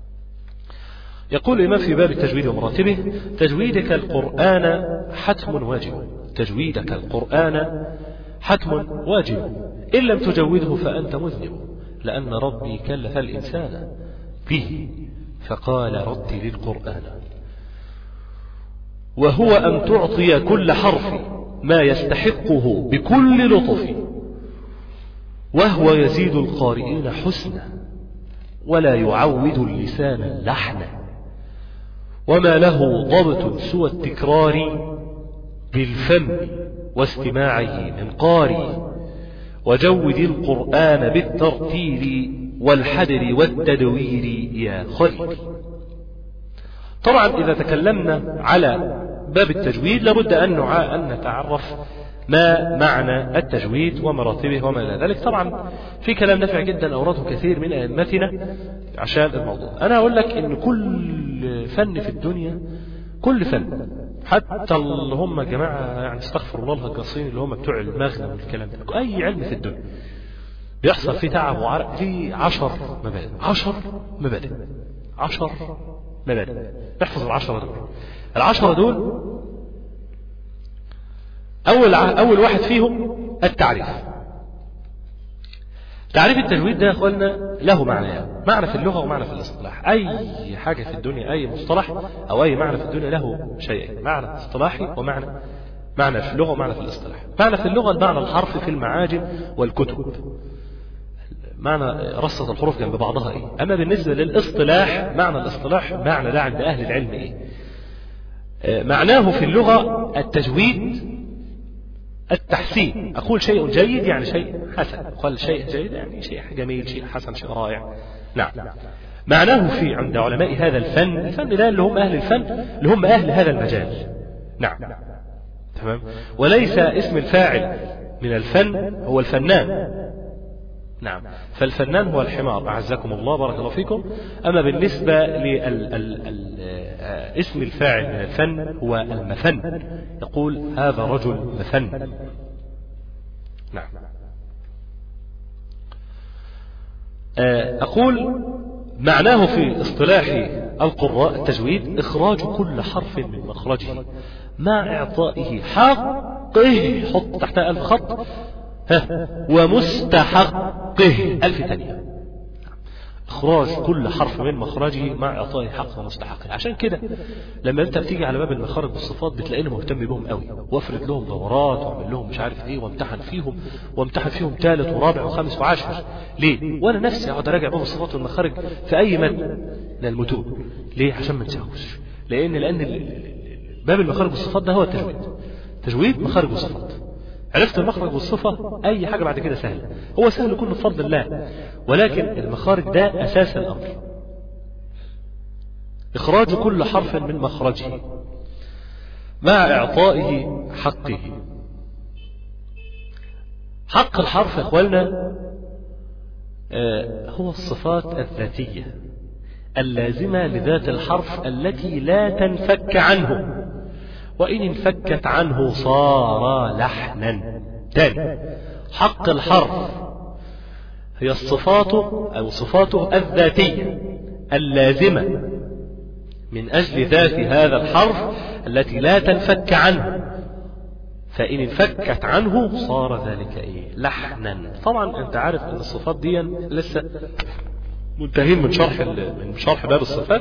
يقول الإمام في باب التجويد ومراتبه تجويدك القرآن حتم واجب تجويدك القرآن حتم واجب إن لم تجوده فأنت مذنب لأن ربي كلف الإنسان به فقال رتل القرآن وهو أن تعطي كل حرف ما يستحقه بكل لطف وهو يزيد القارئين حسنا ولا يعود اللسان لحنا وما له ضبط سوى التكرار بالفم واستماعه من قاري وجود القرآن بالترتيل والحدر والتدوير يا خليل طبعا إذا تكلمنا على باب التجويد لابد أن أن نتعرف ما معنى التجويد ومراتبه وما إلى ذلك طبعا في كلام نافع جدا أورده كثير من أئمتنا عشان الموضوع أنا أقول لك إن كل فن في الدنيا كل فن حتى اللي هم جماعة يعني استغفر الله الهجاصين اللي هم بتوع المغنى والكلام ده أي علم في الدنيا بيحصل فيه تعب وعرق في عشر مبادئ عشر مبادئ عشر مبادئ احفظ العشرة دول العشرة دول أول أول واحد فيهم التعريف تعريف التجويد ده يا اخوانا له معنيان معنى في اللغه ومعنى في الاصطلاح اي حاجه في الدنيا اي مصطلح او اي معنى في الدنيا له شيئين معنى اصطلاحي ومعنى معنى في اللغه ومعنى في الاصطلاح معنى في اللغه المعنى الحرفي في المعاجم والكتب معنى رصة الحروف جنب بعضها ايه اما بالنسبه للاصطلاح معنى الاصطلاح معنى ده عند اهل العلم ايه معناه في اللغه التجويد التحسين أقول شيء جيد يعني شيء حسن قال شيء جيد يعني شيء جميل شيء حسن شيء رائع نعم معناه في عند علماء هذا الفن الفن ده اللي هم أهل الفن اللي هم أهل هذا المجال نعم تمام وليس اسم الفاعل من الفن هو الفنان نعم فالفنان هو الحمار أعزكم الله بارك الله فيكم أما بالنسبة لاسم الفاعل من الفن هو المفن يقول هذا رجل مفن نعم أقول معناه في اصطلاح القراء التجويد إخراج كل حرف من مخرجه مع إعطائه حقه حط تحتها ألف خط ها ومستحقه ألف ثانية إخراج كل حرف من مخرجه مع إعطائه حق ومستحقه عشان كده لما أنت بتيجي على باب المخارج والصفات بتلاقيني مهتم بهم قوي وافرد لهم دورات واعمل لهم مش عارف ايه وامتحن فيهم وامتحن فيهم ثالث ورابع وخامس وعاشر ليه؟ وانا نفسي اقعد اراجع باب الصفات والمخارج في اي متن من المتون ليه؟ عشان ما نساهوش لان لان باب المخارج والصفات ده هو التجويد تجويد مخارج وصفات عرفت المخرج والصفة أي حاجة بعد كده سهلة هو سهل كله بفضل الله ولكن المخارج ده أساس الأمر إخراج كل حرف من مخرجه مع إعطائه حقه حق الحرف يا إخواننا هو الصفات الذاتية اللازمة لذات الحرف التي لا تنفك عنه وإن انفكت عنه صار لحنا تاني حق الحرف هي الصفات أو صفاته الذاتية اللازمة من أجل ذات هذا الحرف التي لا تنفك عنه فإن انفكت عنه صار ذلك إيه لحنا طبعا أنت عارف أن الصفات دي لسه منتهين من شرح من شرح باب الصفات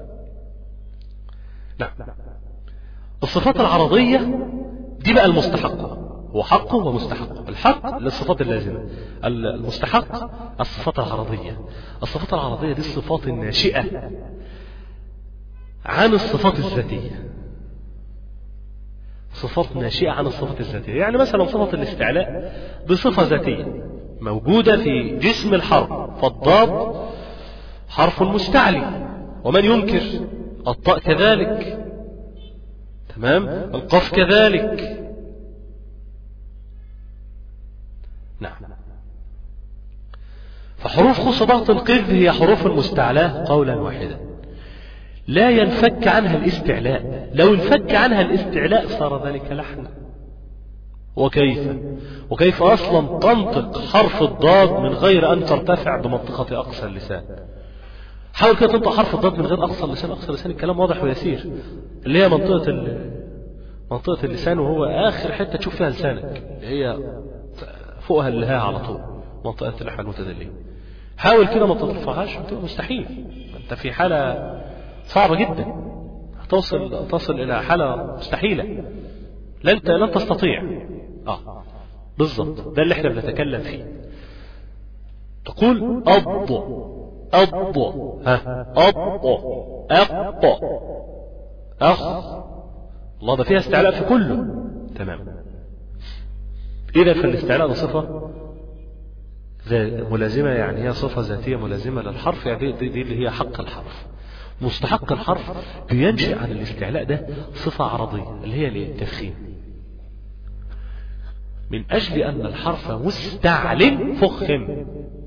نعم الصفات العرضية دي بقى المستحقة هو حقه ومستحقه الحق للصفات اللازمة المستحق الصفات العرضية الصفات العرضية دي الصفات الناشئة عن الصفات الذاتية صفات ناشئة عن الصفات الذاتية يعني مثلا صفة الاستعلاء بصفة ذاتية موجودة في جسم الحرف فالضاد حرف مستعلي ومن ينكر الطاء كذلك تمام القاف كذلك نعم فحروف خصبات القذ هي حروف مستعلاة قولا واحدا لا ينفك عنها الاستعلاء لو انفك عنها الاستعلاء صار ذلك لحنا وكيف وكيف أصلا تنطق حرف الضاد من غير أن ترتفع بمنطقة أقصى اللسان حاول كده تنطق حرف الضاد من غير أقصى اللسان أقصى اللسان الكلام واضح ويسير اللي هي منطقة منطقة اللسان وهو آخر حتة تشوف فيها لسانك اللي هي فوقها اللهاء على طول منطقة اللحى المتدلية حاول كده ما ترفعهاش مستحيل أنت في حالة صعبة جدا تصل تصل إلى حالة مستحيلة لن لن تستطيع اه بالضبط ده اللي احنا بنتكلم فيه تقول أض أض ها أض أق أخ الله ده فيها استعلاء في كله تمام إذا فالاستعلاء ده صفة ملازمة يعني هي صفة ذاتية ملازمة للحرف يعني دي, دي اللي هي حق الحرف مستحق الحرف بينشئ عن الاستعلاء ده صفة عرضية اللي هي التفخيم من أجل أن الحرف مستعل فخم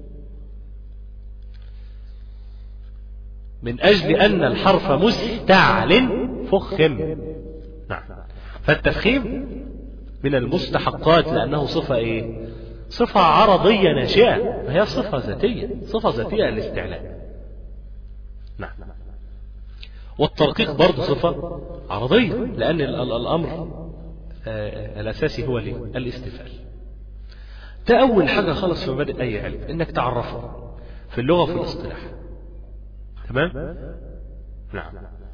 من أجل أن الحرف مستعل فخم نعم فالتفخيم من المستحقات لأنه صفة إيه صفة عرضية ناشئة ما هي صفة ذاتية صفة ذاتية الاستعلاء نعم والترقيق برضه صفة عرضية لأن الأمر الأساسي هو الاستفال ده أول حاجة خلص في مبادئ أي علم إنك تعرفه في اللغة وفي الاصطلاح تمام نعم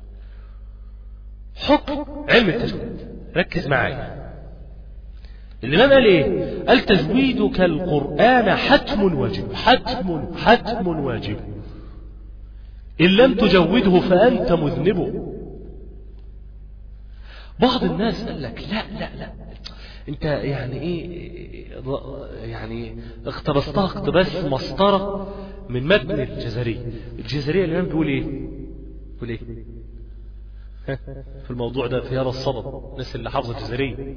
حكم علم التجويد ركز معايا الإمام قال إيه قال تجويدك القرآن حتم واجب حتم حتم واجب إن لم تجوده فأنت مذنب بعض الناس قال لك لا لا لا انت يعني ايه يعني اقتبستها اقتباس مسطرة من متن الجزرية الجزرية الإمام بيقول ايه بيقول ايه في الموضوع ده في هذا الصدد الناس اللي حافظة الجزرية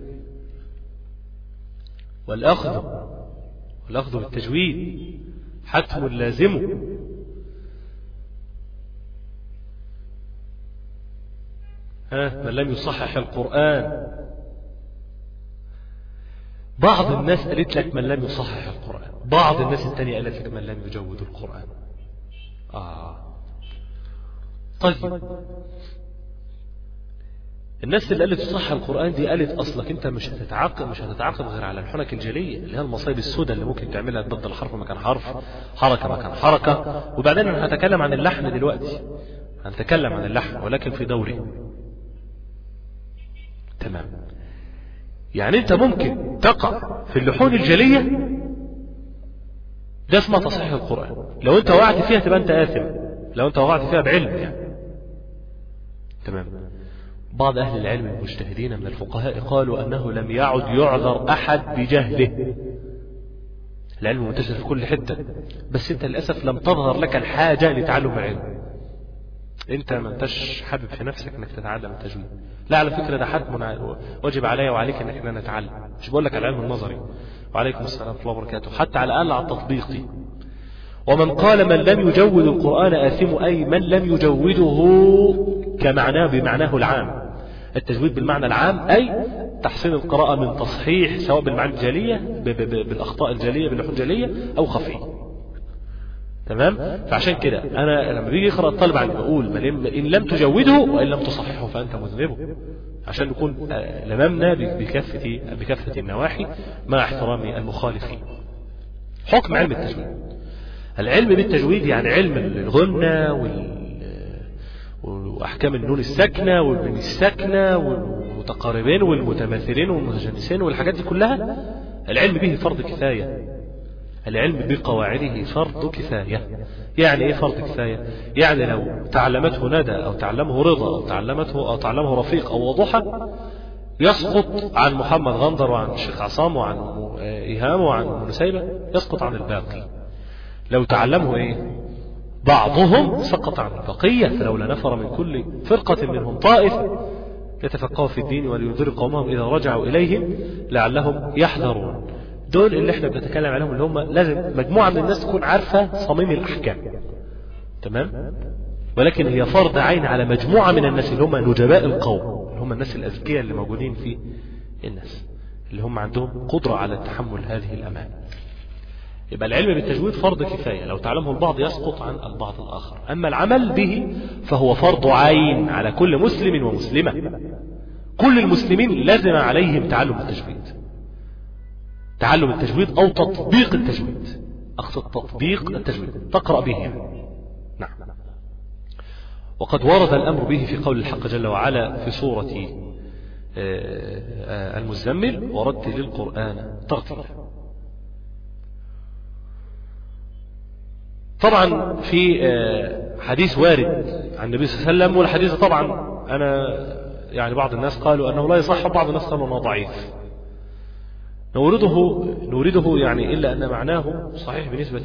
والأخذ والأخذ بالتجويد حتم لازم ها من لم يصحح القرآن بعض الناس قالت لك من لم يصحح القرآن بعض الناس التانية قالت لك من لم يجود القرآن آه طيب الناس اللي قالت تصحح القرآن دي قالت أصلك أنت مش هتتعاقب مش هتتعاقب غير على الحنك الجلية اللي هي المصايب السوداء اللي ممكن تعملها تبدل حرف مكان حرف حركة مكان حركة وبعدين أنا هتكلم عن اللحن دلوقتي هنتكلم عن اللحن ولكن في دوره تمام يعني انت ممكن تقع في اللحون الجلية ده اسمها تصحيح القرآن لو انت وقعت فيها تبقى انت آثم لو انت وقعت فيها بعلم يعني تمام بعض أهل العلم المجتهدين من الفقهاء قالوا أنه لم يعد يعذر أحد بجهله العلم منتشر في كل حتة بس انت للأسف لم تظهر لك الحاجة لتعلم العلم انت ما انتش حابب في نفسك انك تتعلم التجويد لا على فكره ده حتم واجب عليا وعليك ان احنا نتعلم مش بقول لك على العلم النظري وعليكم السلام ورحمه الله وبركاته حتى على الاقل على التطبيقي ومن قال من لم يجود القران اثم اي من لم يجوده كمعناه بمعناه العام التجويد بالمعنى العام اي تحسين القراءه من تصحيح سواء بالمعاني الجليه بالاخطاء الجليه باللحون الجليه او خفيه تمام فعشان كده انا لما بيجي يقرا الطالب عندي بقول ان لم تجوده وان لم تصححه فانت مذنبه عشان نكون لممنا بكافه بكافه النواحي مع احترام المخالفين حكم علم التجويد العلم بالتجويد يعني علم الغنى وال واحكام النون الساكنه والميم الساكنه والمتقاربين والمتماثلين والمتجانسين والحاجات دي كلها العلم به فرض كفايه العلم بقواعده فرض كفاية يعني ايه فرض كفاية يعني لو تعلمته ندى او تعلمه رضا او تعلمته او تعلمه رفيق او وضحى يسقط عن محمد غندر وعن الشيخ عصام وعن إيهام وعن أم نسيبة يسقط عن الباقي لو تعلمه إيه بعضهم سقط عن البقية فلولا نفر من كل فرقة منهم طائفة يتفقهوا في الدين ولينذروا قومهم إذا رجعوا إليهم لعلهم يحذرون دول اللي احنا بنتكلم عليهم اللي هم لازم مجموعة من الناس تكون عارفة صميم الأحكام تمام ولكن هي فرض عين على مجموعة من الناس اللي هم نجباء القوم اللي هم الناس الأذكياء اللي موجودين في الناس اللي هم عندهم قدرة على تحمل هذه الأمان يبقى العلم بالتجويد فرض كفاية لو تعلمه البعض يسقط عن البعض الآخر أما العمل به فهو فرض عين على كل مسلم ومسلمة كل المسلمين لازم عليهم تعلم التجويد تعلم التجويد أو تطبيق التجويد أقصد تطبيق التجويد تقرأ به يعني نعم وقد ورد الأمر به في قول الحق جل وعلا في سورة المزمل ورتل القرآن ترتيلا طبعا في حديث وارد عن النبي صلى الله عليه وسلم والحديث طبعا أنا يعني بعض الناس قالوا أنه لا يصح وبعض الناس قالوا أنه ضعيف نورده نورده يعني إلا أن معناه صحيح بنسبة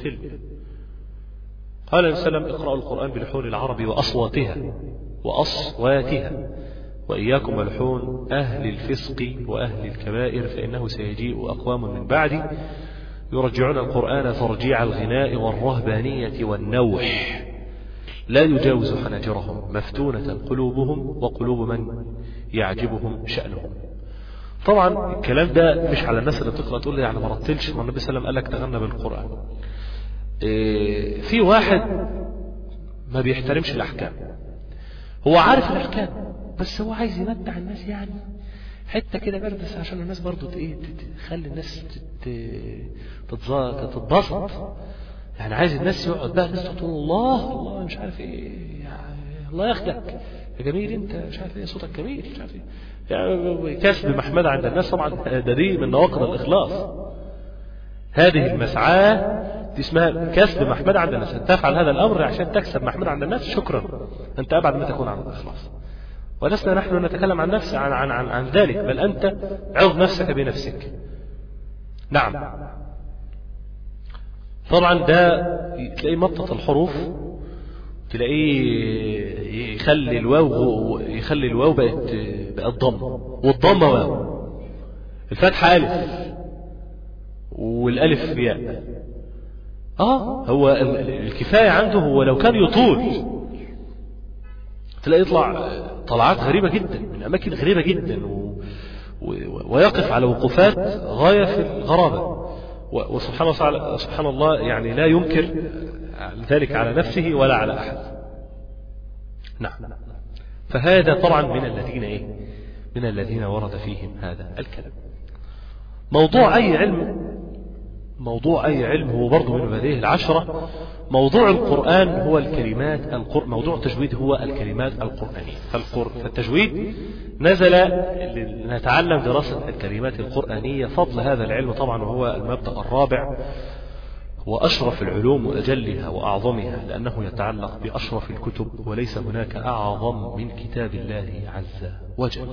100% قال النبي صلى الله عليه وسلم اقرأوا القرآن بلحون العرب وأصواتها وأصواتها وإياكم ولحون أهل الفسق وأهل الكبائر فإنه سيجيء أقوام من بعدي يرجعون القرآن ترجيع الغناء والرهبانية والنوح لا يجاوز حناجرهم مفتونة قلوبهم وقلوب من يعجبهم شأنهم طبعا الكلام ده مش على الناس اللي بتقرا تقول لي يعني ما رتلش ما النبي صلى الله عليه وسلم قال لك تغنى بالقران إيه في واحد ما بيحترمش الاحكام هو عارف الاحكام بس هو عايز يمتع الناس يعني حته كده بردس عشان الناس برضو ايه تخلي الناس تتبسط يعني عايز الناس يقعد بقى الناس تقول الله الله مش عارف ايه يعني الله ياخدك يا جميل انت مش عارف ايه صوتك جميل مش عارف ايه يعني كسب محمد عند الناس طبعا ده دي من نواقض الاخلاص هذه المسعاه دي اسمها كسب محمد عند الناس أن تفعل هذا الامر عشان تكسب محمد عند الناس شكرا انت ابعد ما تكون عن الاخلاص ولسنا نحن نتكلم عن نفس عن عن عن, عن ذلك بل انت عظ نفسك بنفسك نعم طبعا ده تلاقيه مطة الحروف تلاقيه يخلي الواو يخلي الواو بقت بقت ضمه والضمه واو الفتحه الف والالف ياء اه هو الكفايه عنده هو لو كان يطول تلاقي يطلع طلعات غريبه جدا من اماكن غريبه جدا و... و... ويقف على وقوفات غايه في الغرابه وسبحان الله سبحان الله يعني لا ينكر ذلك على نفسه ولا على احد نعم فهذا طبعا من الذين ايه من الذين ورد فيهم هذا الكلام موضوع اي علم موضوع اي علم هو برضه من هذه العشره موضوع القران هو الكلمات القر... موضوع التجويد هو الكلمات القرانيه فالقر... فالتجويد نزل لنتعلم دراسه الكلمات القرانيه فضل هذا العلم طبعا وهو المبدا الرابع وأشرف العلوم وأجلها وأعظمها لأنه يتعلق بأشرف الكتب وليس هناك أعظم من كتاب الله عز وجل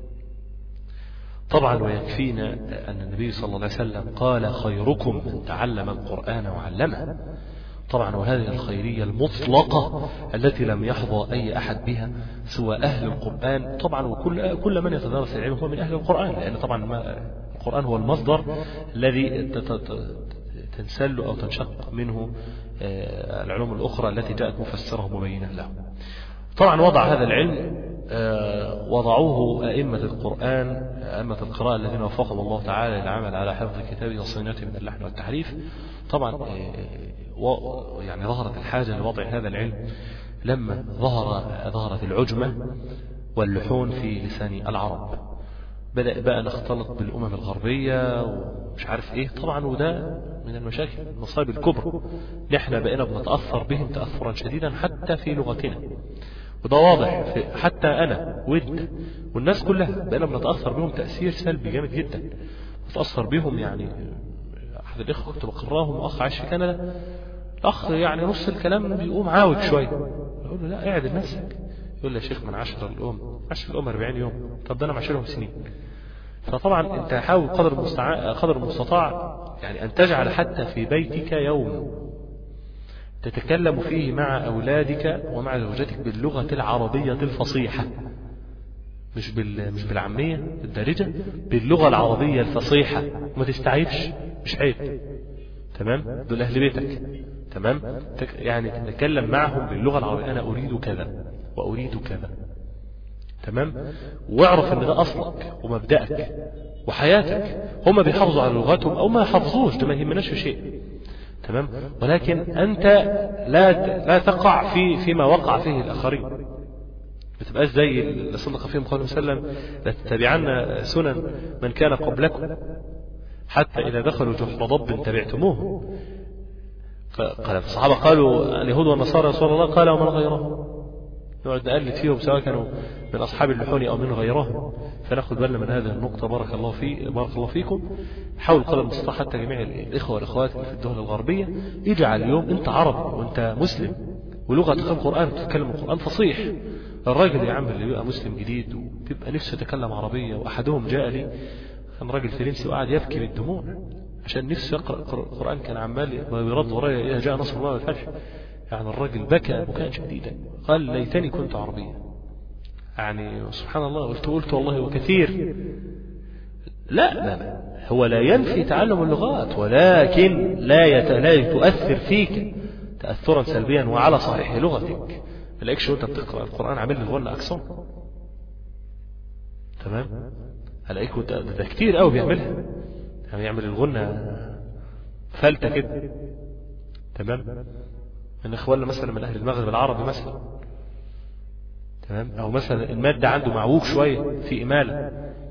طبعا ويكفينا أن النبي صلى الله عليه وسلم قال خيركم من تعلم القرآن وعلمه طبعا وهذه الخيرية المطلقة التي لم يحظى أي أحد بها سوى أهل القرآن طبعا وكل كل من يتدرس العلم هو من أهل القرآن لأن طبعا ما القرآن هو المصدر الذي تنسل أو تنشق منه العلوم الأخرى التي جاءت مفسرة مبينة له طبعا وضع هذا العلم وضعوه أئمة القرآن أئمة القراءة الذين وفقهم الله تعالى للعمل على حفظ كتابه وصيانته من اللحن والتحريف طبعا يعني ظهرت الحاجة لوضع هذا العلم لما ظهر ظهرت العجمة واللحون في لسان العرب بدأ بقى نختلط بالأمم الغربية ومش عارف إيه طبعا وده من المشاكل المصائب الكبرى نحن بقينا بنتأثر بهم تأثرا شديدا حتى في لغتنا وده واضح في حتى أنا ود والناس كلها بقينا بنتأثر بهم تأثير سلبي جامد جدا نتأثر بهم يعني أحد الإخوة كنت بقراهم أخ عايش في كندا الأخ يعني نص الكلام بيقوم عاوج شوية أقول له لا اعدل نفسك يقول لي يا شيخ من عشرة الأم عاش في الأمة 40 يوم طب ده أنا معاشرهم سنين فطبعا أنت حاول قدر المستطاع قدر المستطاع يعني أن تجعل حتى في بيتك يوم تتكلم فيه مع أولادك ومع زوجتك باللغة العربية الفصيحة مش بال مش بالعامية الدارجة باللغة العربية الفصيحة ما تستعيبش مش عيب تمام دول أهل بيتك تمام تك- يعني تتكلم معهم باللغة العربية أنا أريد كذا وأريد كذا تمام واعرف ان ده اصلك ومبدأك وحياتك هم بيحافظوا على لغتهم او ما يحافظوش ده ما يهمناش في شيء تمام ولكن انت لا لا تقع في فيما وقع فيه الاخرين ما تبقاش زي اللي صدق فيهم قوله صلى الله عليه وسلم لتتبعن سنن من كان قبلكم حتى إذا دخلوا جحر ضب تبعتموه قال الصحابة قالوا اليهود والنصارى يا رسول الله قال ومن غيرهم نقعد نقلد فيهم سواء كانوا من أصحاب اللحون أو من غيرهم فناخد بالنا من هذه النقطة بارك الله في بارك الله فيكم حاول قدر المستطاع حتى جميع الإخوة والأخوات في الدول الغربية اجعل اليوم أنت عربي وأنت مسلم ولغتك القرآن بتتكلم القرآن فصيح الراجل يا عم اللي بيبقى مسلم جديد وبيبقى نفسه يتكلم عربية وأحدهم جاء لي كان راجل فرنسي وقعد يبكي بالدموع عشان نفسه يقرأ القرآن كان عمال يرد ورايا إذا جاء نصر الله والفتح يعني الراجل بكى بكاء شديدا قال ليتني كنت عربيا يعني سبحان الله قلت قلت والله وكثير لا لا هو لا ينفي تعلم اللغات ولكن لا يت... لا تؤثر فيك تأثرا سلبيا وعلى صحيح لغتك ملاقيكش وانت بتقرأ القرآن عامل لي الغنى أكثر تمام هلاقيك ده, ده كتير قوي بيعملها يعني يعمل الغنى فلتة كده تمام من اخواننا مثلا من اهل المغرب العربي مثلا تمام او مثلا المادة عنده معوج شوية في امالة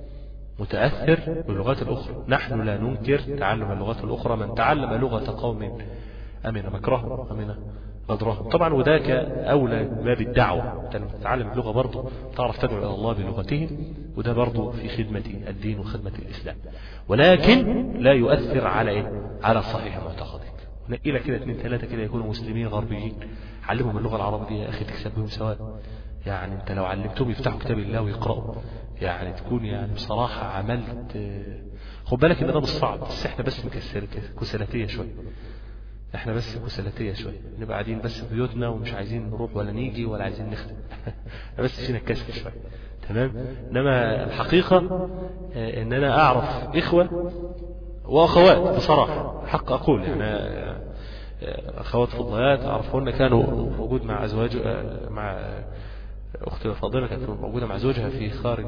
متأثر باللغات الأخرى نحن لا ننكر تعلم اللغات الأخرى من تعلم لغة قوم أمن مكرهم أمن غدرهم طبعا وده أولى باب الدعوة أنت لما تتعلم اللغة برضه تعرف تدعو إلى الله بلغتهم وده برضه في خدمة الدين وخدمة الإسلام ولكن لا يؤثر على إيه؟ على صحيح معتقدك نقي لك كده اثنين ثلاثة كده يكونوا مسلمين غربيين علمهم اللغة العربية دي يا أخي تكسب بهم سواء يعني أنت لو علمتهم يفتحوا كتاب الله ويقرأوا يعني تكون يعني بصراحة عملت خد بالك ان ده مش صعب بس احنا بس مكسر كسلاتية شوية احنا بس كسلاتية شوية نبقى قاعدين بس في بيوتنا ومش عايزين نروح ولا نيجي ولا عايزين نخدم بس فينا الكسل شوية تمام انما الحقيقة ان انا اعرف اخوة واخوات بصراحة حق اقول يعني اخوات فضليات اعرفهن كانوا موجود مع ازواج مع أختي الفاضلة كانت موجودة مع زوجها في خارج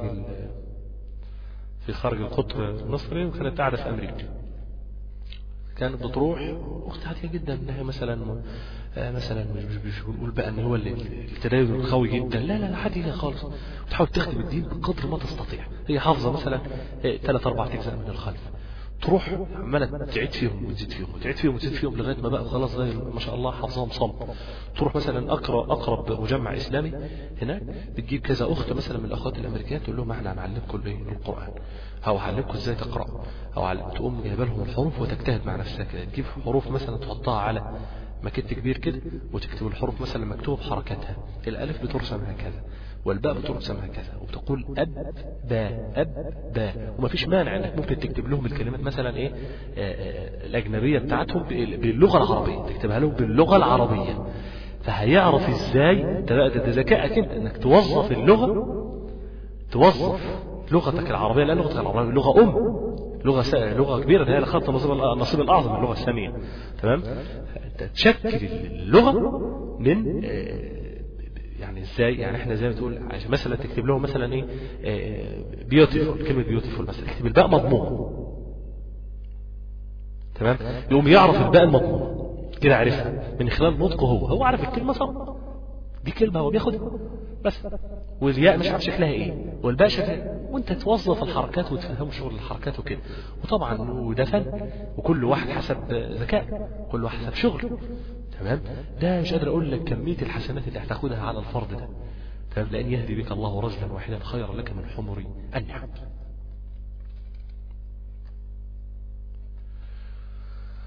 في خارج القطب المصري وكانت قاعدة في أمريكا كانت بتروح أخت عادية جدا إنها مثلا مثلا مش مش بنقول بقى إن هو التدين قوي جدا لا لا لا عادية خالص وتحاول تخدم الدين بقدر ما تستطيع هي حافظة مثلا ثلاث أربع أجزاء من الخلف تروح عمالة تعيد فيهم وتزيد فيهم وتعيد فيهم وتزيد فيهم لغاية ما بقى خلاص زي ما شاء الله حافظهم صم تروح مثلا أقرب أقرب مجمع إسلامي هناك بتجيب كذا أخت مثلا من الأخوات الأمريكيات تقول لهم احنا هنعلمكم القرآن أو هعلمكم إزاي تقرأوا أو تقوم جايبه لهم الحروف وتجتهد مع نفسها كده تجيب حروف مثلا تحطها على ماكيت كبير كده وتكتب الحروف مثلا مكتوب حركاتها الألف بترسم هكذا والباء بترسم هكذا وبتقول أب با أب با وما فيش مانع انك ممكن تكتب لهم الكلمات مثلا ايه آآ الأجنبية بتاعتهم باللغة العربية تكتبها لهم باللغة العربية فهيعرف ازاي ده ذكائك انت انك توظف اللغة توظف لغتك العربية لأن لغتك العربية لغة أم لغة س... لغة كبيرة ده هي الخط النصيب النصيب الأعظم اللغة السامية تمام تشكل اللغة من يعني ازاي يعني احنا زي ما تقول عشان مثلا تكتب لهم مثلا ايه بيوتيفول كلمه بيوتيفول مثلا اكتب الباء مضموم تمام يقوم يعرف الباء المضموم كده عرفها من خلال نطقه هو هو عارف الكلمه صح دي كلمه هو بياخدها بس والياء مش عارف شكلها ايه والباء شكلها وانت توظف الحركات وتفهم شغل الحركات وكده وطبعا وده فن وكل واحد حسب ذكاء كل واحد حسب شغل تمام ده مش قادر اقول لك كميه الحسنات اللي هتاخدها على الفرد ده تمام لان يهدي بك الله رجلا واحدا خيرا لك من حمر النعم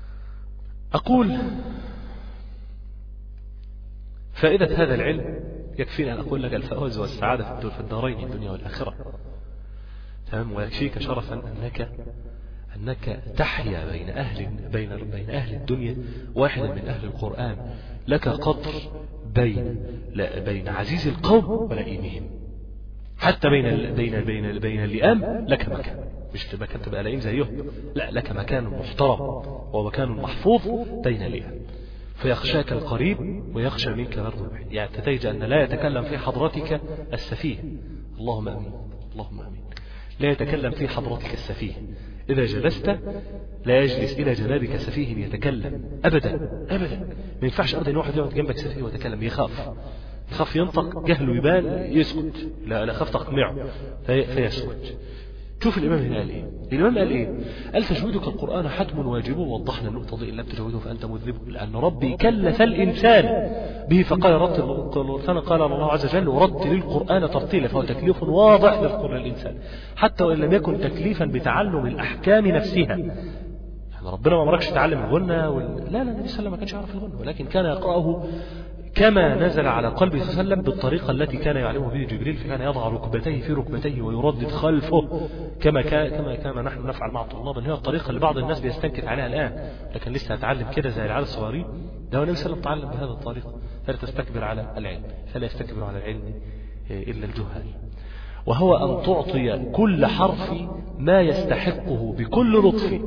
اقول فائده هذا العلم يكفيني أن أقول لك الفوز والسعادة في الدارين الدنيا والآخرة تمام ويكفيك شرفا أنك أنك تحيا بين أهل بين بين أهل الدنيا واحدا من أهل القرآن لك قدر بين لا بين عزيز القوم ولئيمهم حتى بين بين بين بين اللئام لك مكان مش مكان تبقى لئيم زيهم لا لك مكان محترم ومكان محفوظ بين اللئام فيخشاك القريب ويخشى منك برضه يعني تتيج أن لا يتكلم في حضرتك السفيه اللهم أمين اللهم أمين لا يتكلم في حضرتك السفيه إذا جلست لا يجلس إلى جنابك سفيه يتكلم أبدا أبدا ما ينفعش أبدا واحد يقعد جنبك سفيه ويتكلم يخاف يخاف ينطق جهله يبان يسكت لا لا خاف تقمعه في فيسكت شوف الإمام هنا قال إيه الإمام قال إيه قال تجويدك القرآن حتم واجب ووضحنا النقطة دي إن لم تجوده فأنت مذنب لأن ربي كلف الإنسان به فقال رتل القرآن قال الله عز وجل ورتل القرآن ترتيلا فهو تكليف واضح للقرآن الإنسان حتى وإن لم يكن تكليفا بتعلم الأحكام نفسها يعني ربنا ما امركش تعلم الغنى وال... لا لا النبي صلى الله عليه وسلم ما كانش يعرف الغنى ولكن كان يقرأه كما نزل على قلبه صلى الله عليه وسلم بالطريقة التي كان يعلمه به جبريل فكان يضع ركبتيه في ركبتيه ويردد خلفه كما كان كما كما نحن نفعل مع الطلاب اللي هي الطريقة اللي بعض الناس بيستنكف عليها الآن لكن لسه هتعلم كده زي العيال الصغيرين ده هو النبي صلى الله عليه وسلم تعلم بهذه الطريقة فلا تستكبر على العلم فلا يستكبر على العلم إلا الجهال وهو أن تعطي كل حرف ما يستحقه بكل لطف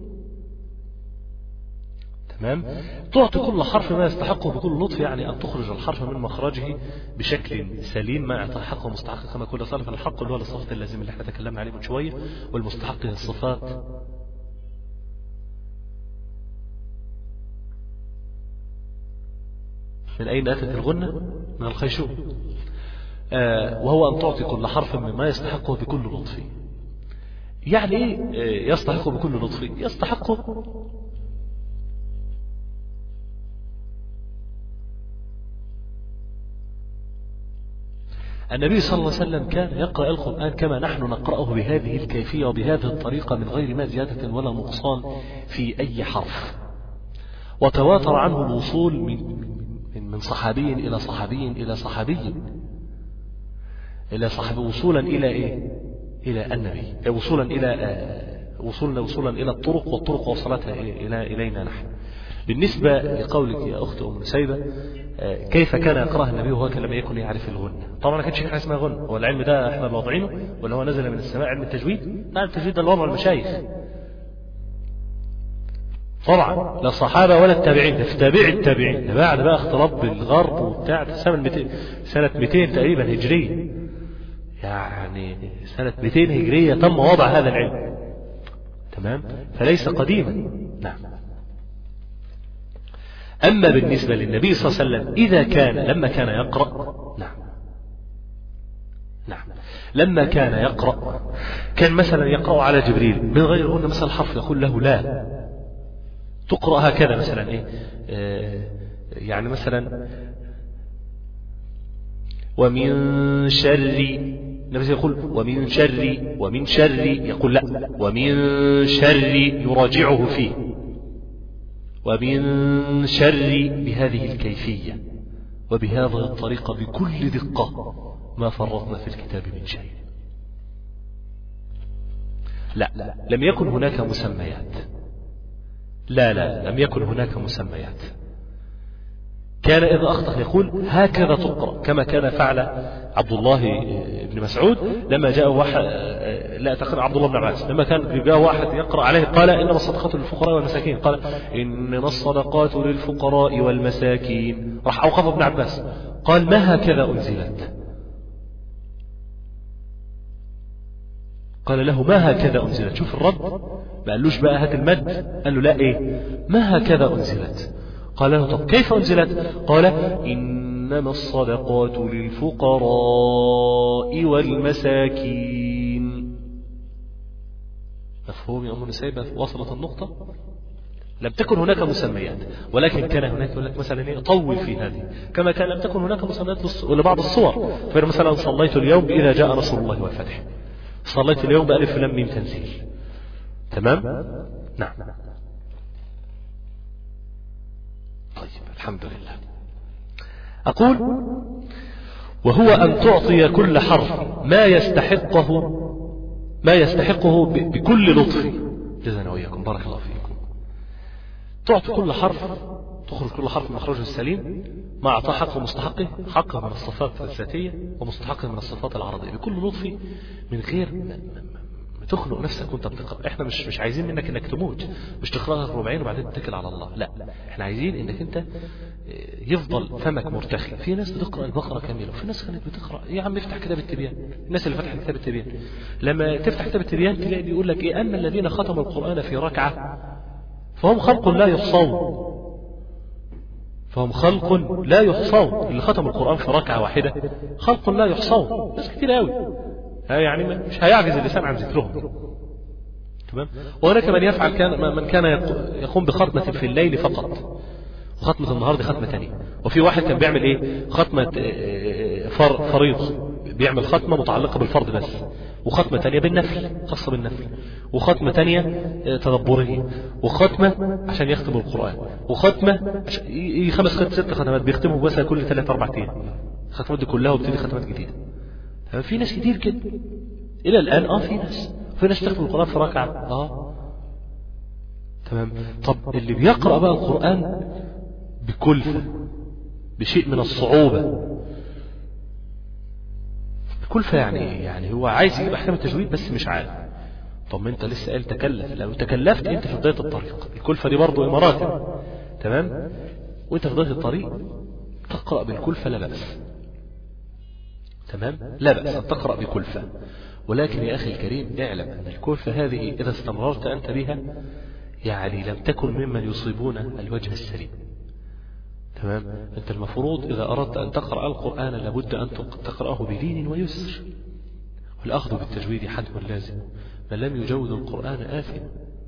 تمام تعطي كل حرف ما يستحقه بكل لطف يعني أن تخرج الحرف من مخرجه بشكل سليم ما يستحقه مستحق كما كل صالح الحق اللي هو الصفات اللازم اللي احنا تكلمنا عليه من شوية والمستحق الصفات من أين أتت الغنة؟ من الخيشوم آه وهو أن تعطي كل حرف مما يستحقه بكل لطف يعني إيه يستحقه بكل لطف يستحقه النبي صلى الله عليه وسلم كان يقرأ القرآن كما نحن نقرأه بهذه الكيفية وبهذه الطريقة من غير ما زيادة ولا نقصان في أي حرف وتواتر عنه الوصول من من صحابي إلى صحابي إلى صحابي إلى صحابي وصولا إلى إيه؟ إلى النبي وصولا إلى وصولا وصولا إلى الطرق والطرق وصلتها إلى إلينا نحن بالنسبة لقولك يا أخت أم سيبة كيف كان يقرأها النبي وهو كان لم يكن يعرف الغنة طبعا ما كانش في حاجة اسمها غنة هو العلم ده احنا واضعينه ولا هو نزل من السماء علم التجويد نعم التجويد ده الوضع المشايخ طبعا لا الصحابة ولا التابعين ده في تابع التابعين ده بعد بقى اختلاط بالغرب وبتاع سنة 200 سنة 200 تقريبا هجرية يعني سنة 200 هجرية تم وضع هذا العلم تمام فليس قديما نعم أما بالنسبة للنبي صلى الله عليه وسلم إذا كان لما كان يقرأ نعم نعم لما كان يقرأ كان مثلا يقرأ على جبريل من غير قلنا مثلا حرف يقول له لا تقرأ هكذا مثلا إيه آه يعني مثلا ومن شر النبي يقول ومن شر ومن شر يقول لا ومن شر يراجعه فيه ومن شر بهذه الكيفية وبهذه الطريقة بكل دقة ما فرطنا في الكتاب من شيء لا لم يكن هناك مسميات لا لا لم يكن هناك مسميات كان إذا أخطأ يقول هكذا تقرأ كما كان فعل عبد الله بن مسعود لما جاء واحد لا تقرأ عبد الله بن عباس لما كان جاء واحد يقرأ عليه قال إنما الصدقات للفقراء والمساكين قال إنما الصدقات للفقراء والمساكين راح أوقف ابن عباس قال ما هكذا أنزلت قال له ما هكذا أنزلت شوف الرد ما قالوش بقى هات المد قال له لا إيه ما هكذا أنزلت قال له طب كيف أنزلت قال إنما الصدقات للفقراء والمساكين مفهوم يا أم نسيبة وصلت النقطة لم تكن هناك مسميات ولكن كان هناك يقول لك مثلا ايه طول في هذه كما كان لم تكن هناك مسميات لبعض الصور فمثلا صليت اليوم إذا جاء رسول الله والفتح صليت اليوم بألف لم ميم تنزيل تمام نعم طيب الحمد لله أقول وهو أن تعطي كل حرف ما يستحقه ما يستحقه ب- بكل لطف جزانا وإياكم بارك الله فيكم تعطي كل حرف تخرج كل حرف من مخرجه السليم مع أعطاء حقه ومستحقه حقه من الصفات الذاتية ومستحقه من الصفات العرضية بكل لطف من غير ما- ما- ما تخنق نفسك وانت بتقرا احنا مش مش عايزين منك انك تموت مش تقراها ربعين وبعدين تتكل على الله لا احنا عايزين انك انت اه، يفضل فمك مرتخي في ناس بتقرا البقره كامله وفي ناس كانت بتقرا يا عم افتح كتاب التبيان الناس اللي فتحت كتاب التبيان لما تفتح كتاب التبيان تلاقي بيقول لك ايه اما الذين ختموا القران في ركعه فهم خلق لا يحصون فهم خلق لا يحصون اللي ختموا القرآن في ركعة واحدة خلق لا يحصون ناس كتير قوي ها يعني ما- مش هيعجز اللسان عن ذكرهم تمام وهناك من يفعل كان من كان يق- يقوم بختمة في الليل فقط وختمة النهار دي ختمة تانية وفي واحد كان بيعمل ايه ختمة آه، فر فريض بيعمل ختمة متعلقة بالفرض بس وختمة تانية بالنفل خاصة بالنفل وختمة تانية آه، تدبرية وختمة عشان يختم القرآن وختمة عشان ي- ي- خمس ست ست ختمات بيختموا بس كل ثلاث أربع أيام الختمات دي كلها وبتدي ختمات جديدة في ناس كتير كده إلى الآن اه في ناس في ناس تختم القرآن في ركعة اه تمام طب اللي بيقرأ بقى القرآن بكلفة بشيء من الصعوبة بكلفة يعني ايه؟ يعني هو عايز يجيب أحكام التجويد بس مش عارف طب ما انت لسه قال تكلف لو تكلفت انت في بداية الطريق الكلفة دي برضه مراتب تمام وانت في بداية الطريق تقرأ بالكلفة لا بأس تمام لا بأس أن تقرأ بكلفة ولكن يا أخي الكريم اعلم أن الكلفة هذه إذا استمررت أنت بها يعني لم تكن ممن يصيبون الوجه السليم تمام أنت المفروض إذا أردت أن تقرأ القرآن لابد أن تقرأه بلين ويسر والأخذ بالتجويد حتم لازم من لم يجود القرآن آثم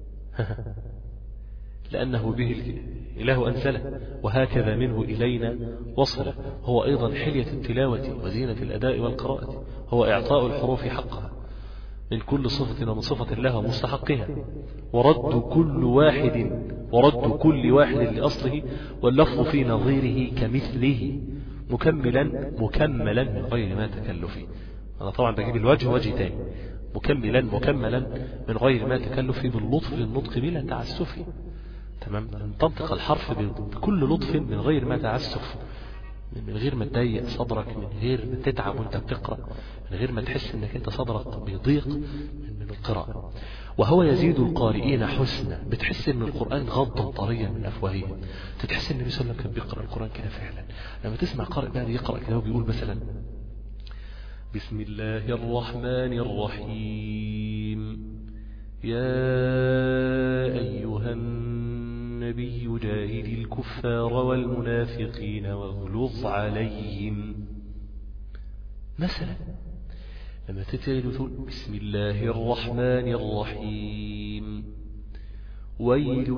لأنه به الإله أنزله وهكذا منه إلينا وصل هو أيضا حلية التلاوة وزينة الأداء والقراءة هو إعطاء الحروف حقها من كل صفة ومن صفة الله ومستحقها ورد كل واحد ورد كل واحد لأصله واللفظ في نظيره كمثله مكملا مكملا من غير ما تكلف أنا طبعا بجيب الوجه وجه تاني مكملا مكملا من غير ما تكلف باللطف للنطق بلا تعسف تمام تنطق الحرف بكل لطف من غير ما تعسف من غير ما تضيق صدرك من غير ما تتعب وانت بتقرا من غير ما تحس انك انت صدرك بيضيق من, من القراءه وهو يزيد القارئين حسنا بتحس ان القران غضا طريا من افواههم تتحس ان النبي صلى الله عليه وسلم كان بيقرا القران كده فعلا لما تسمع قارئ بقى يقرا كده وبيقول مثلا بسم الله الرحمن الرحيم يا ايها النبي جاهد الكفار والمنافقين واغلظ عليهم مثلا لما تتعيد تقول بسم الله الرحمن الرحيم ويل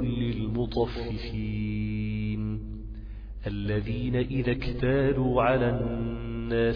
للمطففين الذين إذا اكتالوا على الناس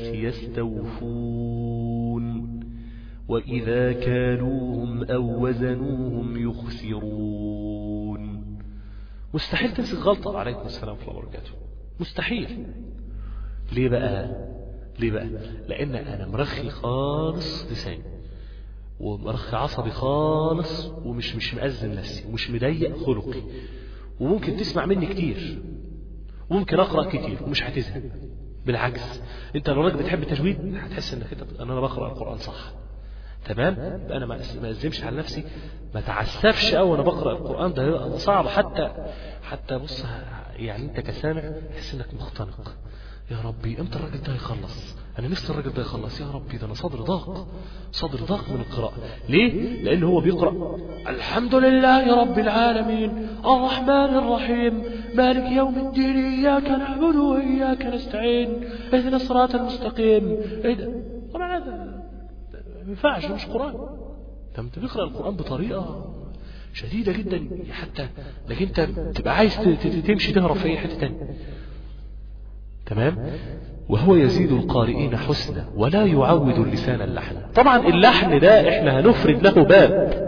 يستوفون وإذا كالوهم أو وزنوهم يخسرون مستحيل تمسك غلطة عليكم السلام ورحمة الله وبركاته مستحيل ليه بقى ليه بقى لأن أنا مرخي خالص لساني ومرخي عصبي خالص ومش مش مأذن نفسي ومش مضيق خلقي وممكن تسمع مني كتير وممكن أقرأ كتير ومش هتزهق بالعكس انت لو راجل بتحب التجويد هتحس انك انت انا بقرا القران صح تمام يبقى انا ما ازمش على نفسي ما تعسفش قوي وانا بقرا القران ده صعب حتى حتى بص يعني انت كسامع تحس انك مختنق يا ربي امتى الراجل ده يخلص انا نفسي الراجل ده يخلص يا ربي ده انا صدري ضاق صدري ضاق من القراءه ليه لان هو بيقرا الحمد لله رب العالمين الرحمن الرحيم مالك يوم الدين اياك نعبد واياك نستعين اهدنا الصراط المستقيم ايه ده طبعا هذا ما ينفعش مش قران انت بتقرا القران بطريقه شديده جدا حتى انك انت تبقى عايز تمشي تهرب في اي حته تانية تمام وهو يزيد القارئين حسنا ولا يعود اللسان اللحن طبعا اللحن ده احنا هنفرد له باب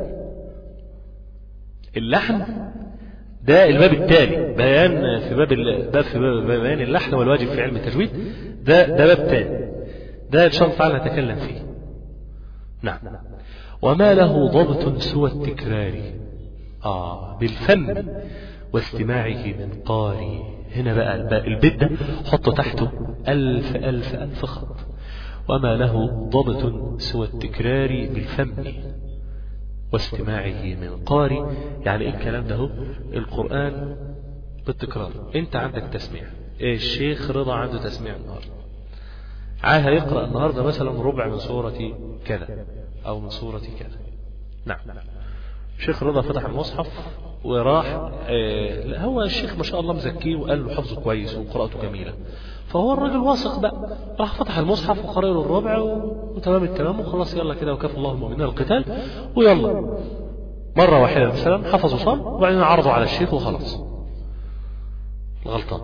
اللحن ده الباب التالي بيان في باب باب في باب بيان اللحن والواجب في علم التجويد ده ده باب تاني ده إن شاء الله تعالى نتكلم فيه نعم وما له ضبط سوى التكرار آه بالفم واستماعه من قاري هنا بقى البيت ده حطه تحته ألف ألف ألف خط وما له ضبط سوى التكرار بالفم واستماعه من قاري يعني ايه الكلام ده هو القرآن بالتكرار انت عندك تسميع إيه الشيخ رضا عنده تسميع النهارده عاهة يقرأ النهارده مثلا ربع من سورة كذا أو من سورة كذا نعم الشيخ رضا فتح المصحف وراح آه هو الشيخ ما شاء الله مزكيه وقال له حفظه كويس وقراءته جميلة فهو الراجل واثق بقى راح فتح المصحف وقرأ له الربع وتمام التمام وخلاص يلا كده وكفى الله المؤمنين القتال ويلا مرة واحدة مثلا حفظوا صم وبعدين عرضوا على الشيخ وخلاص غلطان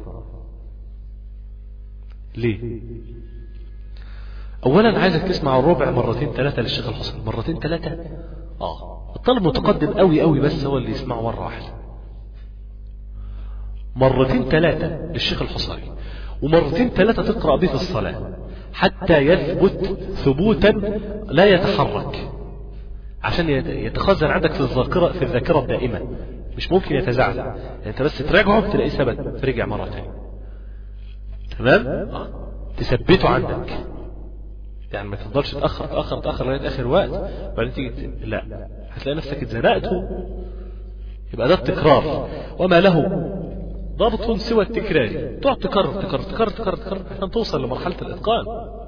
ليه اولا عايزك تسمع الربع مرتين ثلاثة للشيخ الحصري مرتين ثلاثة اه الطالب متقدم قوي قوي بس هو اللي يسمعه مرة واحدة مرتين ثلاثة للشيخ الحصري ومرتين ثلاثة تقرأ به في الصلاة حتى يثبت ثبوتا لا يتحرك عشان يتخزن عندك في الذاكرة في الذاكرة الدائمة مش ممكن يتزعزع يعني انت بس تراجعه تلاقيه ثبت رجع مرة ثانية تمام آه. تثبته عندك يعني ما تفضلش تأخر تأخر تأخر لغاية آخر وقت بعدين تيجي لا هتلاقي نفسك اتزنقت يبقى ده التكرار وما له ضبط سوى التكرار تقعد تكرر تكرر تكرر تكرر تكرر عشان توصل لمرحلة الإتقان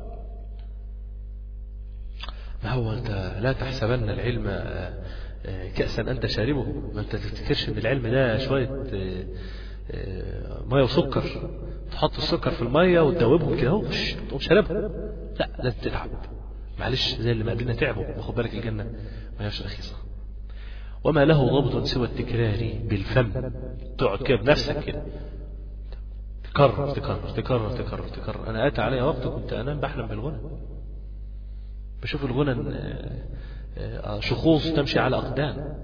ما هو أنت لا تحسبن العلم كأسا أنت شاربه ما أنت تفتكرش أن العلم ده شوية مية وسكر تحط السكر في المية وتدوبهم كده تقوم شاربهم لا لازم تتعب معلش زي اللي مقابلنا تعبوا واخد بالك الجنة ما هيش رخيصة وما له ضبط سوى التكرار بالفم تقعد كده بنفسك كده تكرر تكرر تكرر تكرر تكرر انا اتى علي وقت كنت انام بحلم بالغنى بشوف الغنى شخوص تمشي على اقدام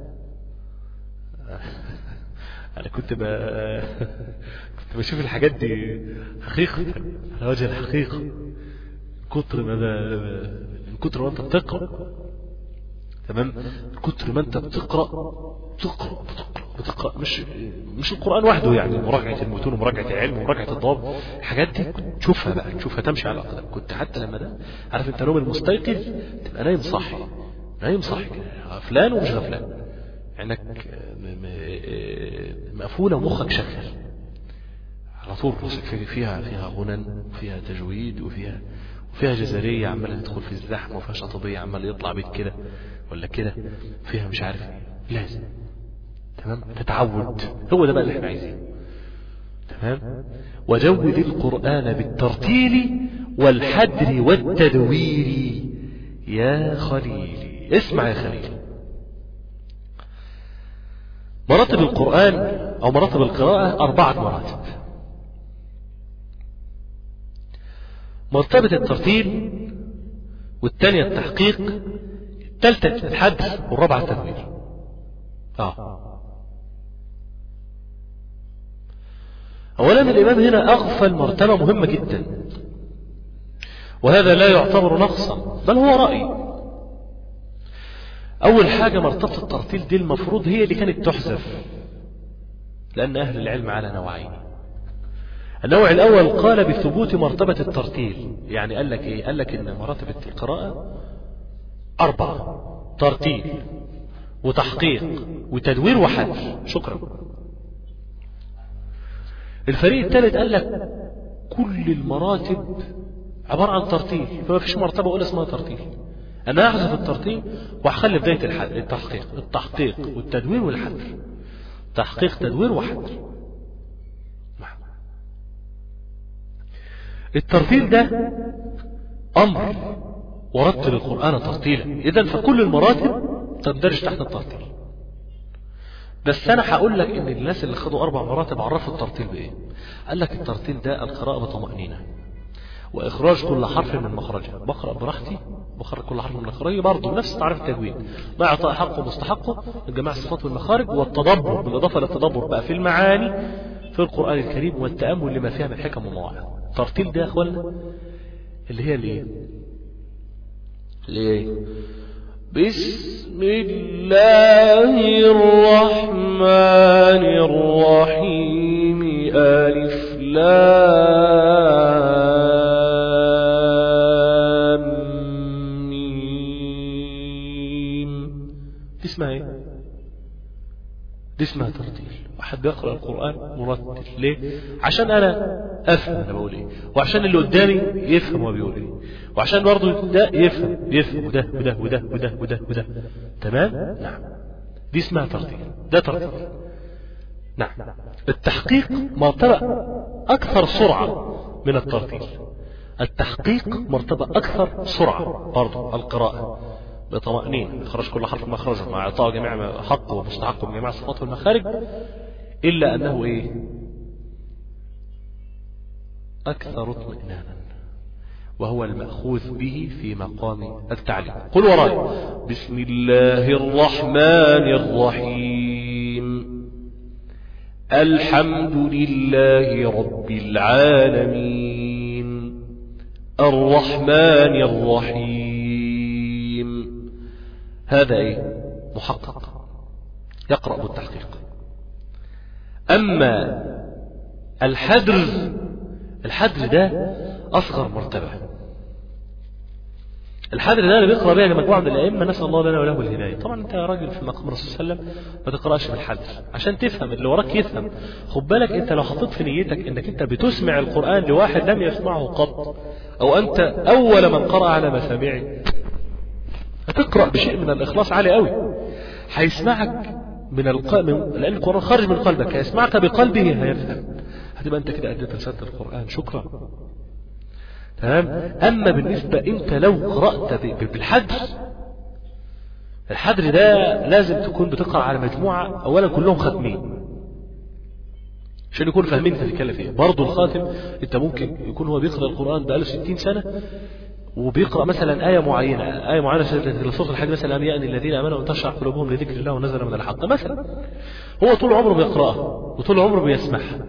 انا كنت ب... كنت بشوف الحاجات دي حقيقة على وجه الحقيقة كتر ما ب... من كتر ما انت بتقرا تمام من كتر ما انت بتقرا بتقرا بتقرا بتقرا مش مش القران وحده يعني مراجعه المتون ومراجعه العلم ومراجعه الضوابط الحاجات دي تشوفها بقى تشوفها تمشي على اقدام كنت حتى لما ده عارف انت نوم المستيقظ تبقى نايم صاحي نايم صاحي غفلان ومش غفلان عينك مقفوله ومخك شغال على طول راسك فيها فيها غنى وفيها تجويد وفيها وفيها جزرية عمالة تدخل في الزحمة وفيها شطبية عمال يطلع بيت كده ولا كده فيها مش عارف ايه لازم تمام تتعود هو ده بقى اللي احنا عايزينه تمام وجود القرآن بالترتيل والحدر والتدوير يا خليلي اسمع يا خليلي مراتب القرآن أو مراتب القراءة أربعة مراتب مرتبة الترتيل والثانية التحقيق الثالثة الحدث والرابعة التدوير آه. أولا الإمام هنا أغفل مرتبة مهمة جدا وهذا لا يعتبر نقصا بل هو رأي أول حاجة مرتبة الترتيل دي المفروض هي اللي كانت تحذف لأن أهل العلم على نوعين النوع الأول قال بثبوت مرتبة الترتيل يعني قال لك إيه قال لك إن مراتب القراءة أربعة ترتيل وتحقيق وتدوير وحذف شكرا الفريق الثالث قال لك كل المراتب عبارة عن ترتيل فما فيش مرتبة أولى اسمها ترتيل أنا هحذف الترتيل وهخلي بداية الحد التحقيق التحقيق والتدوير والحذف تحقيق تدوير وحذف الترتيل ده أمر ورتل القرآن ترتيلا إذا فكل المراتب تندرج تحت الترتيل بس أنا هقول لك إن الناس اللي خدوا أربع مراتب عرفوا الترتيل بإيه قال لك الترتيل ده القراءة بطمأنينة وإخراج كل حرف من مخرجه بقرأ براحتي بخرج كل حرف من مخرجه برضه نفس تعريف التجويد مع إعطاء حقه ومستحقه الجماع الصفات والمخارج والتدبر بالإضافة للتدبر بقى في المعاني في القرآن الكريم والتأمل لما فيها من حكم ومواعظ الترتيل ده يا أخوانا اللي هي الايه اللي هي بسم الله الرحمن الرحيم ألف لام ميم دي اسمها ايه دي اسمها ترتيل واحد بيقرأ القرآن مرتل ليه عشان انا افهم انا بقول ايه وعشان اللي قدامي يفهم هو بيقول ايه وعشان برضه ده يفهم يفهم وده وده وده وده وده وده تمام نعم دي اسمها ترتيل ده ترتيل نعم التحقيق مرتبة أكثر سرعة من الترتيل التحقيق مرتبة أكثر سرعة برضه القراءة بطمأنينة إخراج كل حرف مخرجه مع إعطاء جميع حقه ومستحقه من جميع صفاته والمخارج إلا أنه إيه أكثر اطمئنانا وهو المأخوذ به في مقام التعليم قل وراي بسم الله الرحمن الرحيم الحمد لله رب العالمين الرحمن الرحيم هذا ايه محقق يقرأ بالتحقيق أما الحدر الحدر ده أصغر مرتبة الحدر ده اللي بيقرأ بها مجموعة من الأئمة نسأل الله لنا وله الهداية طبعا أنت راجل في مقام الرسول صلى الله عليه وسلم ما تقرأش بالحدر عشان تفهم اللي وراك يفهم خد بالك أنت لو حطيت في نيتك أنك أنت بتسمع القرآن لواحد لم يسمعه قط أو أنت أول من قرأ على مسامعه هتقرأ بشيء من الإخلاص عالي قوي هيسمعك من القلب لأن القرآن خارج من قلبك هيسمعك بقلبه هيفهم هتبقى أنت كده أديت رسالة القرآن شكرا تمام أما بالنسبة أنت لو قرأت بالحدر الحدر ده لازم تكون بتقرأ على مجموعة أولا كلهم ختمين عشان يكون فاهمين انت بتتكلم ايه برضه الخاتم انت ممكن يكون هو بيقرا القران بقاله 60 سنه وبيقرا مثلا ايه معينه ايه معينه سوره الحج مثلا ام يأني الذين امنوا ان تشرح قلوبهم لذكر الله ونزل من الحق مثلا هو طول عمره بيقراها وطول عمره بيسمعها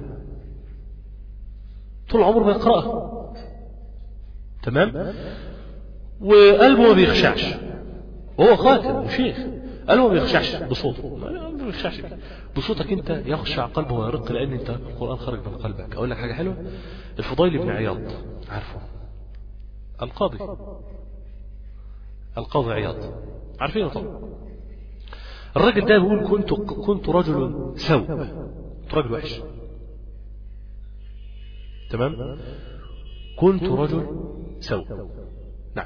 طول عمره بيقراها تمام وقلبه ما بيخشعش وهو خاتم وشيخ قلبه ما بيخشعش بصوته ما بيخشعش بصوتك انت يخشع قلبه ويرق لان انت القران خرج من قلبك اقول لك حاجه حلوه الفضيل بن عياض عارفه القاضي القاضي عياض عارفينه طبعا الراجل ده بيقول كنت كنت رجل سوء كنت رجل وحش تمام كنت رجل سوء نعم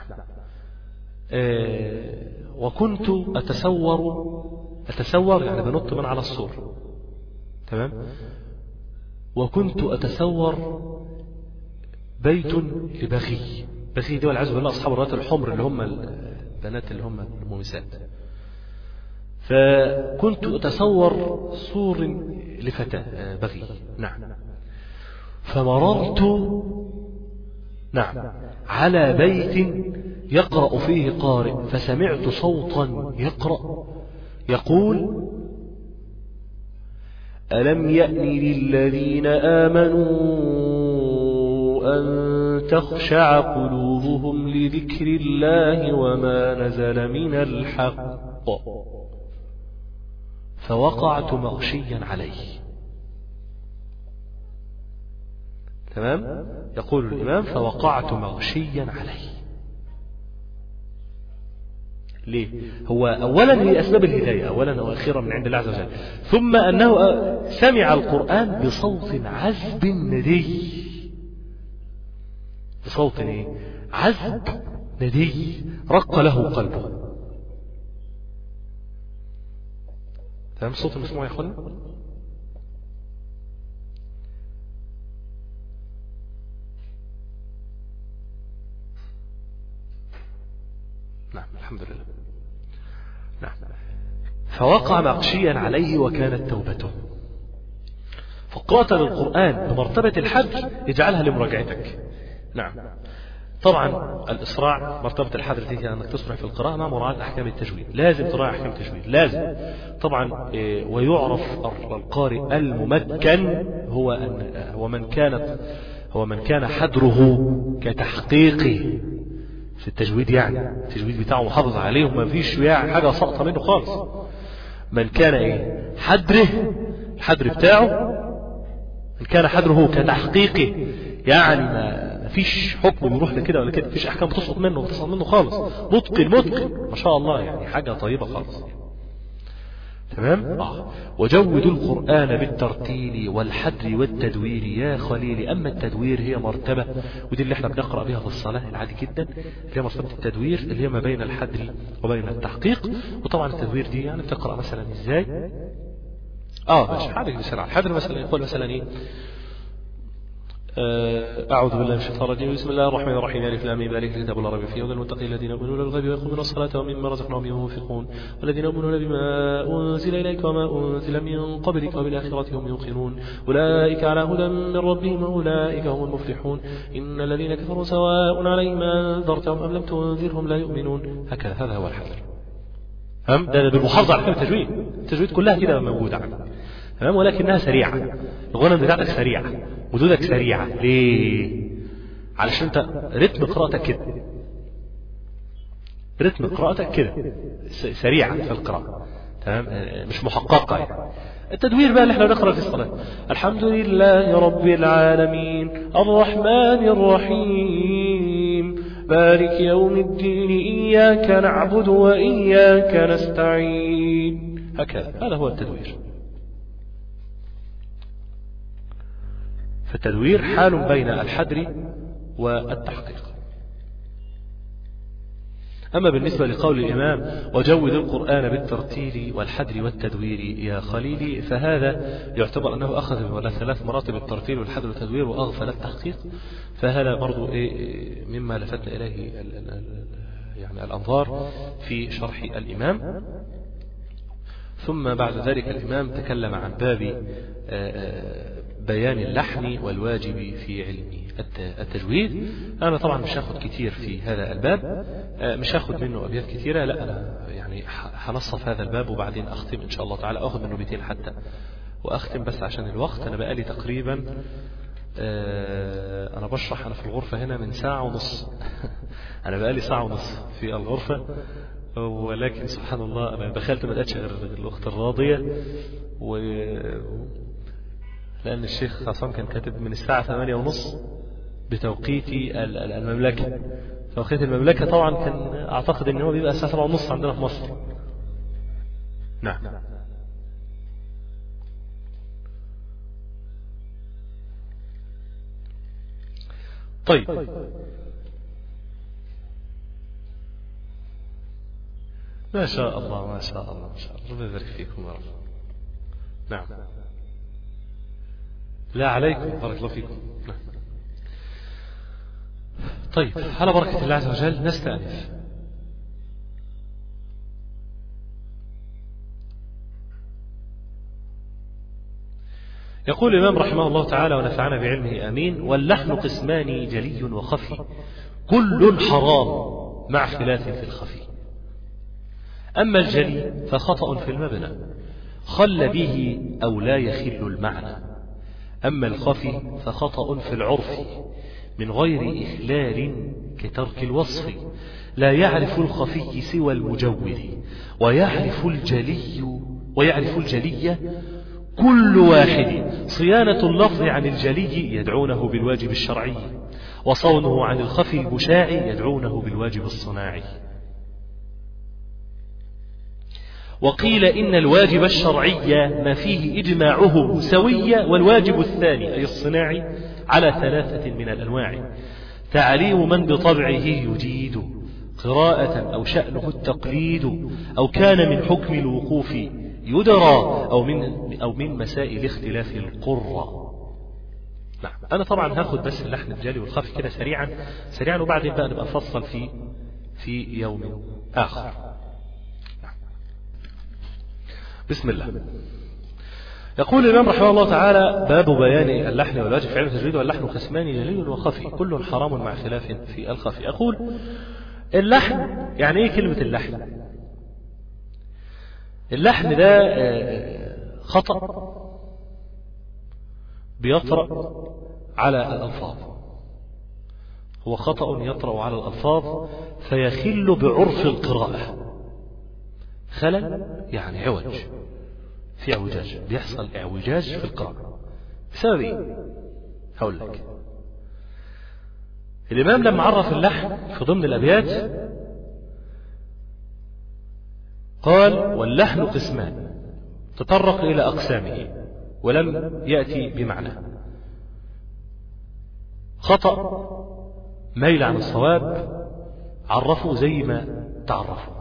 آه وكنت أتسور أتسور يعني بنط من على السور تمام وكنت أتسور بيت لبغي بغي دول عزب الله أصحاب الرات الحمر اللي هم البنات اللي هم المومسات فكنت أتصور سور لفتاة بغي نعم فمررت نعم على بيت يقرأ فيه قارئ فسمعت صوتا يقرأ يقول ألم يأن للذين آمنوا أن تخشع قلوبهم لذكر الله وما نزل من الحق فوقعت مغشيا عليه تمام يقول الإمام فوقعت مغشيا عليه ليه هو أولا هي أسباب الهداية أولا وأخيرا من عند الله عز وجل ثم أنه سمع القرآن بصوت عذب ندي بصوت ايه عذب ندي رق له قلبه تمام الصوت المسموع يا اخوانا نعم الحمد لله نعم فوقع مغشيا عليه وكانت توبته فقراءة للقرآن بمرتبة الحج يجعلها لمراجعتك نعم طبعا الإسراع مرتبة الحذر تيجي أنك تسرع في القراءة مع مراعاة أحكام التجويد لازم تراعي أحكام التجويد لازم طبعا إيه ويعرف القارئ الممكن هو أن هو من كانت هو من كان حدره كتحقيقه في التجويد يعني التجويد بتاعه محافظ عليه وما فيش يعني حاجة ساقطة منه خالص من كان ايه حدره الحدر بتاعه من كان حدره كتحقيقه يعني ما فيش حكم بيروح لكده ولا كده فيش احكام بتسقط منه بتسقط منه خالص متقن متقن ما شاء الله يعني حاجة طيبة خالص تمام آه. وجودوا القرآن بالترتيل والحدر والتدوير يا خليلي أما التدوير هي مرتبة ودي اللي احنا بنقرأ بها في الصلاة العادي جدا اللي هي مرتبة التدوير اللي هي ما بين الحدر وبين التحقيق وطبعا التدوير دي يعني بتقرأ مثلا ازاي اه ماشي حاجة مثلا على الحدر مثلا يقول مثلا ايه أعوذ بالله من الشيطان الرجيم بسم الله الرحمن الرحيم ألف لام ذلك الكتاب لا ريب فيه هدى المتقين الذين يؤمنون بالغيب ويقومون الصلاة ومما رزقناهم ينفقون والذين يؤمنون بما أنزل إليك وما أنزل من قبلك وبالآخرة هم يوقنون أولئك على هدى من ربهم وأولئك هم المفلحون إن الذين كفروا سواء عليهم أنذرتهم أم لم تنذرهم لا يؤمنون هكذا هذا هو الحذر هم ده بالمحافظة على أحكام التجويد التجويد كلها كده موجودة عندك تمام ولكنها سريعة الغنم بتاعتك سريعة مدودك سريعة ليه علشان انت رتم قراءتك كده رتم قراءتك كده سريعة في القراءة تمام مش محققة يعني التدوير بقى اللي احنا بنقرا في الصلاة الحمد لله رب العالمين الرحمن الرحيم مالك يوم الدين إياك نعبد وإياك نستعين هكذا هذا هو التدوير فالتدوير حال بين الحدر والتحقيق أما بالنسبة لقول الإمام وجود القرآن بالترتيل والحدر والتدوير يا خليلي فهذا يعتبر أنه أخذ ولا ثلاث مراتب الترتيل والحدر والتدوير وأغفل التحقيق فهذا برضو إيه مما لفتنا إليه يعني الأنظار في شرح الإمام ثم بعد ذلك الإمام تكلم عن باب بيان اللحن والواجب في علم التجويد أنا طبعا مش هاخد كتير في هذا الباب مش هاخد منه أبيات كتيرة لا أنا يعني هنصف هذا الباب وبعدين أختم إن شاء الله تعالى أخذ منه بيتين حتى وأختم بس عشان الوقت أنا بقالي تقريبا أنا بشرح أنا في الغرفة هنا من ساعة ونص أنا بقالي ساعة ونص في الغرفة ولكن سبحان الله أنا دخلت ما لقيتش غير الأخت الراضية و لأن الشيخ عصام كان كاتب من الساعة ثمانية ونص بتوقيت المملكة توقيت المملكة طبعا كان أعتقد أن هو بيبقى الساعة سبعة ونص عندنا في مصر نعم طيب ما شاء الله ما شاء الله ما شاء الله ربنا يبارك فيكم يا رب نعم لا عليكم بارك الله فيكم نعم. طيب على بركة الله عز وجل نستأنف يقول الإمام رحمه الله تعالى ونفعنا بعلمه آمين واللحن قسمان جلي وخفي كل حرام مع خلاف في الخفي أما الجلي فخطأ في المبنى خل به أو لا يخل المعنى أما الخفي فخطأ في العرف من غير إخلال كترك الوصف لا يعرف الخفي سوى المجود ويعرف الجلي ويعرف الجلي كل واحد صيانة اللفظ عن الجلي يدعونه بالواجب الشرعي وصونه عن الخفي البشاع يدعونه بالواجب الصناعي وقيل إن الواجب الشرعي ما فيه إجماعهم سوية والواجب الثاني أي الصناعي على ثلاثة من الأنواع تعليم من بطبعه يجيد قراءة أو شأنه التقليد أو كان من حكم الوقوف يدرى أو من أو من مسائل اختلاف القرى نعم أنا طبعا هاخد بس اللحن الجالي والخفي كده سريعا سريعا وبعدين بقى نبقى نفصل في في يوم آخر بسم الله يقول الإمام رحمه الله تعالى باب بيان اللحن والواجب في علم التجويد واللحن قسمان جلي وخفي كل حرام مع خلاف في الخفي أقول اللحن يعني إيه كلمة اللحن اللحن ده خطأ بيطرأ على الألفاظ هو خطأ يطرأ على الألفاظ فيخل بعرف القراءة خلل يعني عوج في اعوجاج بيحصل اعوجاج في القراءة بسبب ايه؟ هقول لك الإمام لما عرف اللحن في ضمن الأبيات قال واللحن قسمان تطرق إلى أقسامه ولم يأتي بمعنى خطأ ميل عن الصواب عرفوا زي ما تعرفوا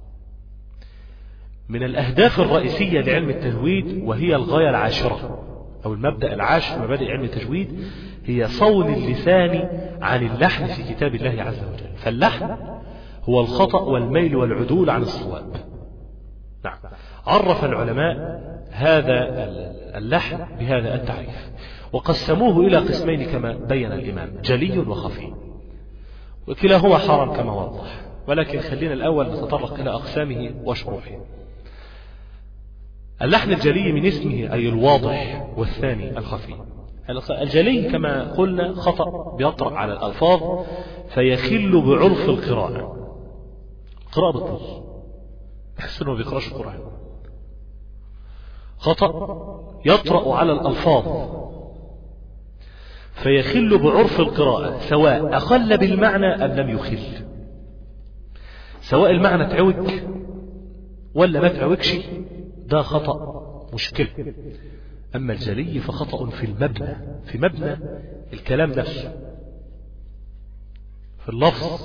من الأهداف الرئيسية لعلم التجويد وهي الغاية العاشرة أو المبدأ العاشر من مبادئ علم التجويد هي صون اللسان عن اللحن في كتاب الله عز وجل فاللحن هو الخطأ والميل والعدول عن الصواب نعم عرف العلماء هذا اللحن بهذا التعريف وقسموه إلى قسمين كما بين الإمام جلي وخفي وكلاهما حرام كما وضح ولكن خلينا الأول نتطرق إلى أقسامه وشروحه اللحن الجلي من اسمه أي الواضح والثاني الخفي الجلي كما قلنا خطأ بيطرأ على الألفاظ فيخل بعرف القراءة قراءة بالطول تحس انه ما بيقراش القرآن خطأ يطرأ على الألفاظ فيخل بعرف القراءة سواء أخل بالمعنى أم لم يخل سواء المعنى تعوج ولا ما تعوجش ده خطأ مشكلة أما الجلي فخطأ في المبنى في مبنى الكلام نفسه في اللفظ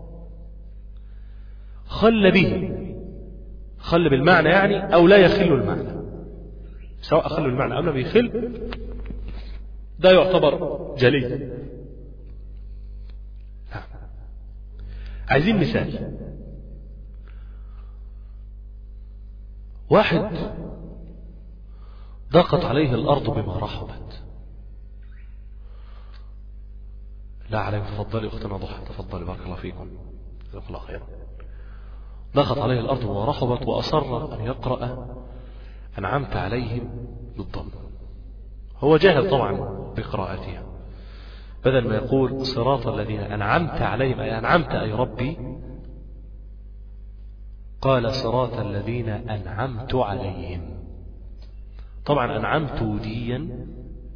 خل به خل بالمعنى يعني أو لا يخل المعنى سواء خل المعنى أو لم يخل ده يعتبر جلي عايزين مثال واحد ضاقت عليه الأرض بما رحبت لا عليك تفضلي أختنا ضحى تفضلي بارك الله فيكم جزاك الله خيرا ضاقت عليه الأرض بما رحبت وأصر أن يقرأ أنعمت عليهم بالضم هو جاهل طبعا بقراءتها بدل ما يقول صراط الذين أنعمت عليهم أي أنعمت أي ربي قال صراط الذين أنعمت عليهم طبعا أنعمت ديا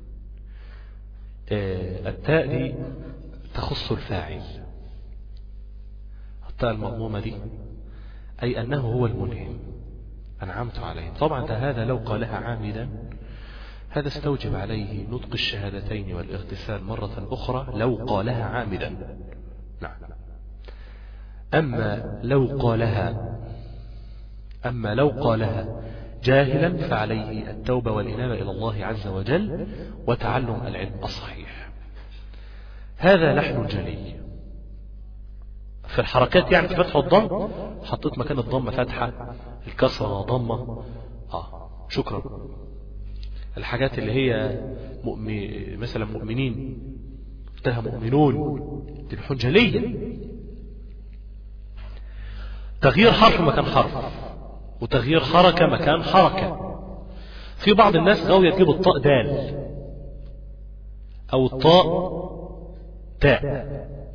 التاء دي تخص الفاعل التاء المضمومة دي أي أنه هو المنعم أنعمت عليهم طبعا ده هذا لو قالها عامدا هذا استوجب عليه نطق الشهادتين والاغتسال مرة أخرى لو قالها عامدا نعم أما لو قالها أما لو قالها جاهلا فعليه التوبة والإنابة إلى الله عز وجل وتعلم العلم الصحيح هذا لحن جلي في الحركات يعني في فتح الضم حطيت مكان الضم فتحة الكسرة ضمة آه شكرا الحاجات اللي هي مؤمن مثلا مؤمنين افتها مؤمنون دي لحون جلية تغيير حرف مكان حرف وتغيير حركة مكان حركة في بعض الناس غاوية تجيب الطاء دال أو الطاء تاء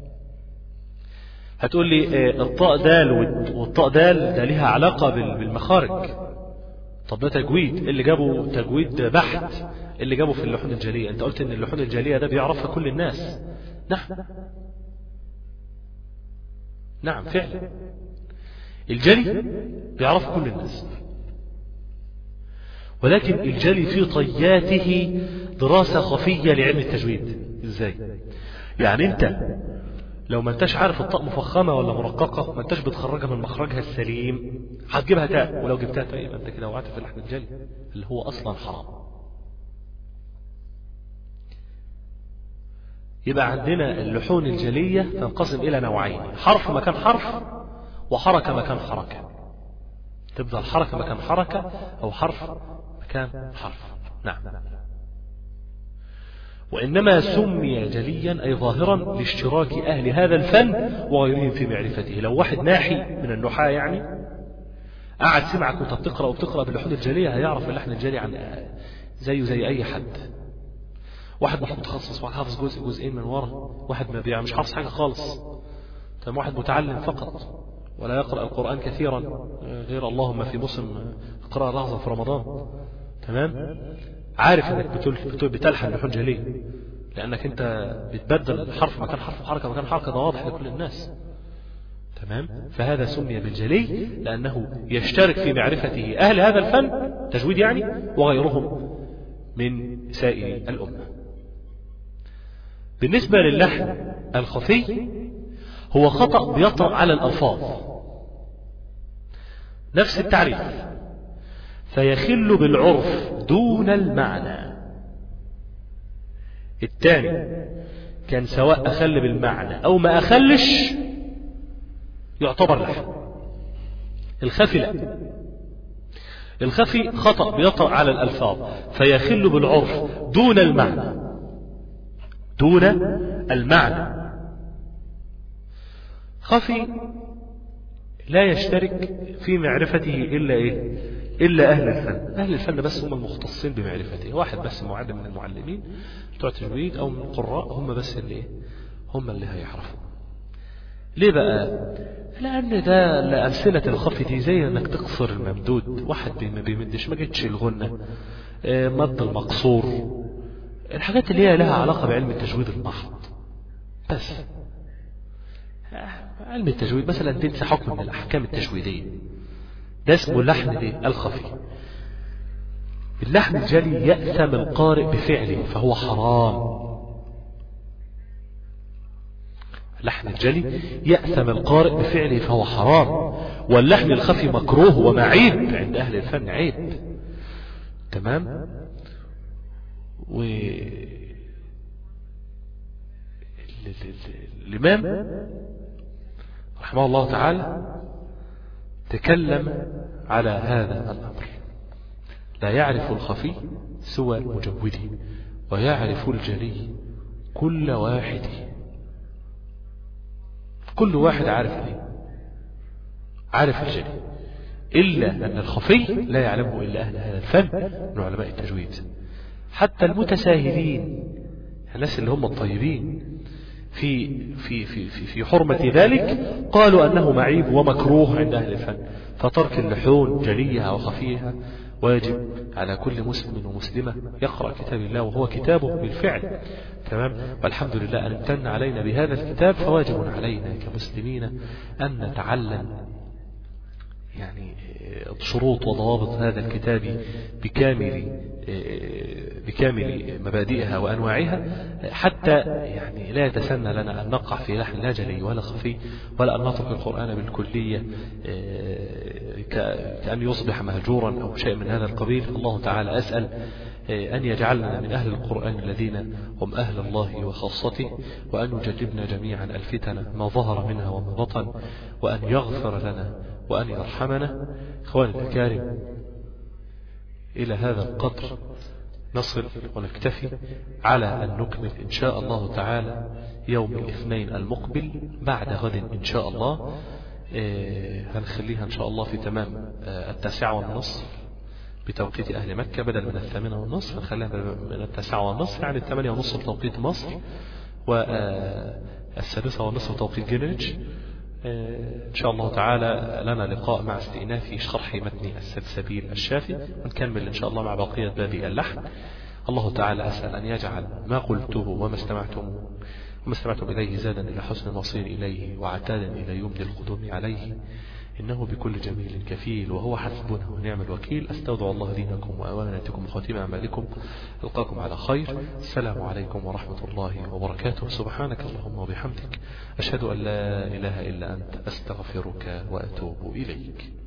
هتقول لي الطاء دال والطاء دال ده ليها علاقة بالمخارج طب ده تجويد اللي جابه تجويد بحت اللي جابه في اللحون الجالية انت قلت ان اللحون الجالية ده بيعرفها كل الناس نعم نعم فعلا الجلي بيعرف كل الناس ولكن الجلي في طياته دراسة خفية لعلم التجويد ازاي يعني انت لو ما انتش عارف الطاء مفخمة ولا مرققة ما انتش بتخرجها من مخرجها السليم هتجيبها تاء ولو جبتها تاء يبقى انت كده وقعت في اللحن الجلي اللي هو اصلا حرام يبقى عندنا اللحون الجلية تنقسم إلى نوعين حرف مكان حرف وحركة مكان حركة تفضل حركة مكان حركة أو حرف مكان حرف نعم وإنما سمي جليا أي ظاهرا لاشتراك أهل هذا الفن وغيرهم في معرفته لو واحد ناحي من النحاة يعني قعد سمعك وانت بتقرأ وبتقرأ باللحون الجلية هيعرف اللحن الجلي عن زيه زي أي حد واحد مش متخصص واحد حافظ جزء جزئين من ورا واحد ما بيع مش حافظ حاجة خالص تمام واحد متعلم فقط ولا يقرأ القرآن كثيرا غير اللهم في موسم قراءة لحظة في رمضان تمام عارف انك بتل... بتل... بتلحن بحجة ليه لانك انت بتبدل الحرف مكان حرف وحركة مكان حركة ده واضح لكل الناس تمام فهذا سمي بالجلي لأنه يشترك في معرفته أهل هذا الفن تجويد يعني وغيرهم من سائر الأمة بالنسبة للحن الخفي هو خطأ بيطرأ على الألفاظ نفس التعريف فيخل بالعرف دون المعنى الثاني كان سواء أخل بالمعنى أو ما أخلش يعتبر لحن الخفي لا الخفي خطأ بيطرأ على الألفاظ فيخل بالعرف دون المعنى دون المعنى خفي لا يشترك في معرفته إلا إيه إلا أهل الفن أهل الفن بس هم المختصين بمعرفته واحد بس معلم من المعلمين بتوع تجويد أو من القراء هم بس اللي إيه هم اللي هيعرفوا ليه بقى لأن ده لأمثلة الخفي دي زي إنك تقصر الممدود واحد ما بيمدش ما جتش الغنة مد المقصور الحاجات اللي هي لها علاقة بعلم التجويد المحض بس علم التجويد مثلا تنسى حكم من الأحكام التجويدية ده اسمه اللحن دي الخفي اللحن الجلي يأثم القارئ بفعله فهو حرام اللحن الجلي يأثم القارئ بفعله فهو حرام واللحن الخفي مكروه ومعيب عند أهل الفن عيب تمام و الإمام رحمه الله تعالى تكلم على هذا الأمر لا يعرف الخفي سوى المجود ويعرف الجلي كل واحد كل واحد عارف ايه عارف الجلي إلا أن الخفي لا يعلمه إلا أهل هذا الفن من علماء التجويد حتى المتساهلين الناس اللي هم الطيبين في في في في في حرمة ذلك قالوا أنه معيب ومكروه عند أهل الفن فترك اللحون جليها وخفيها واجب على كل مسلم ومسلمة يقرأ كتاب الله وهو كتابه بالفعل تمام والحمد لله أن امتن علينا بهذا الكتاب فواجب علينا كمسلمين أن نتعلم يعني شروط وضوابط هذا الكتاب بكامل بكامل مبادئها وأنواعها حتى يعني لا يتسنى لنا أن نقع في لحن لا جلي ولا خفي ولا أن نترك القرآن بالكلية كأن يصبح مهجورا أو شيء من هذا القبيل الله تعالى أسأل أن يجعلنا من أهل القرآن الذين هم أهل الله وخاصته وأن يجنبنا جميعا الفتن ما ظهر منها وما بطن وأن يغفر لنا وأن يرحمنا إخواني الأكارم إلى هذا القدر نصل ونكتفي على أن نكمل إن شاء الله تعالى يوم الاثنين المقبل بعد غد إن شاء الله هنخليها إن شاء الله في تمام التاسعة والنصف بتوقيت أهل مكة بدل من الثامنة والنصف هنخليها من التاسعة والنصف يعني الثمانية ونصف بتوقيت مصر والسادسة والنصف بتوقيت جرينتش إن شاء الله تعالى لنا لقاء مع استئناف شرح متن السلسبيل الشافي ونكمل إن شاء الله مع بقية باب اللحن الله تعالى أسأل أن يجعل ما قلته وما استمعتم وما استمعتم إليه زادا إلى حسن المصير إليه وعتادا إلى يمن القدوم عليه إنه بكل جميل كفيل وهو حسبنا ونعم الوكيل أستودع الله دينكم وأماناتكم وخاتم أعمالكم ألقاكم على خير السلام عليكم ورحمة الله وبركاته سبحانك اللهم وبحمدك أشهد أن لا إله إلا أنت أستغفرك وأتوب إليك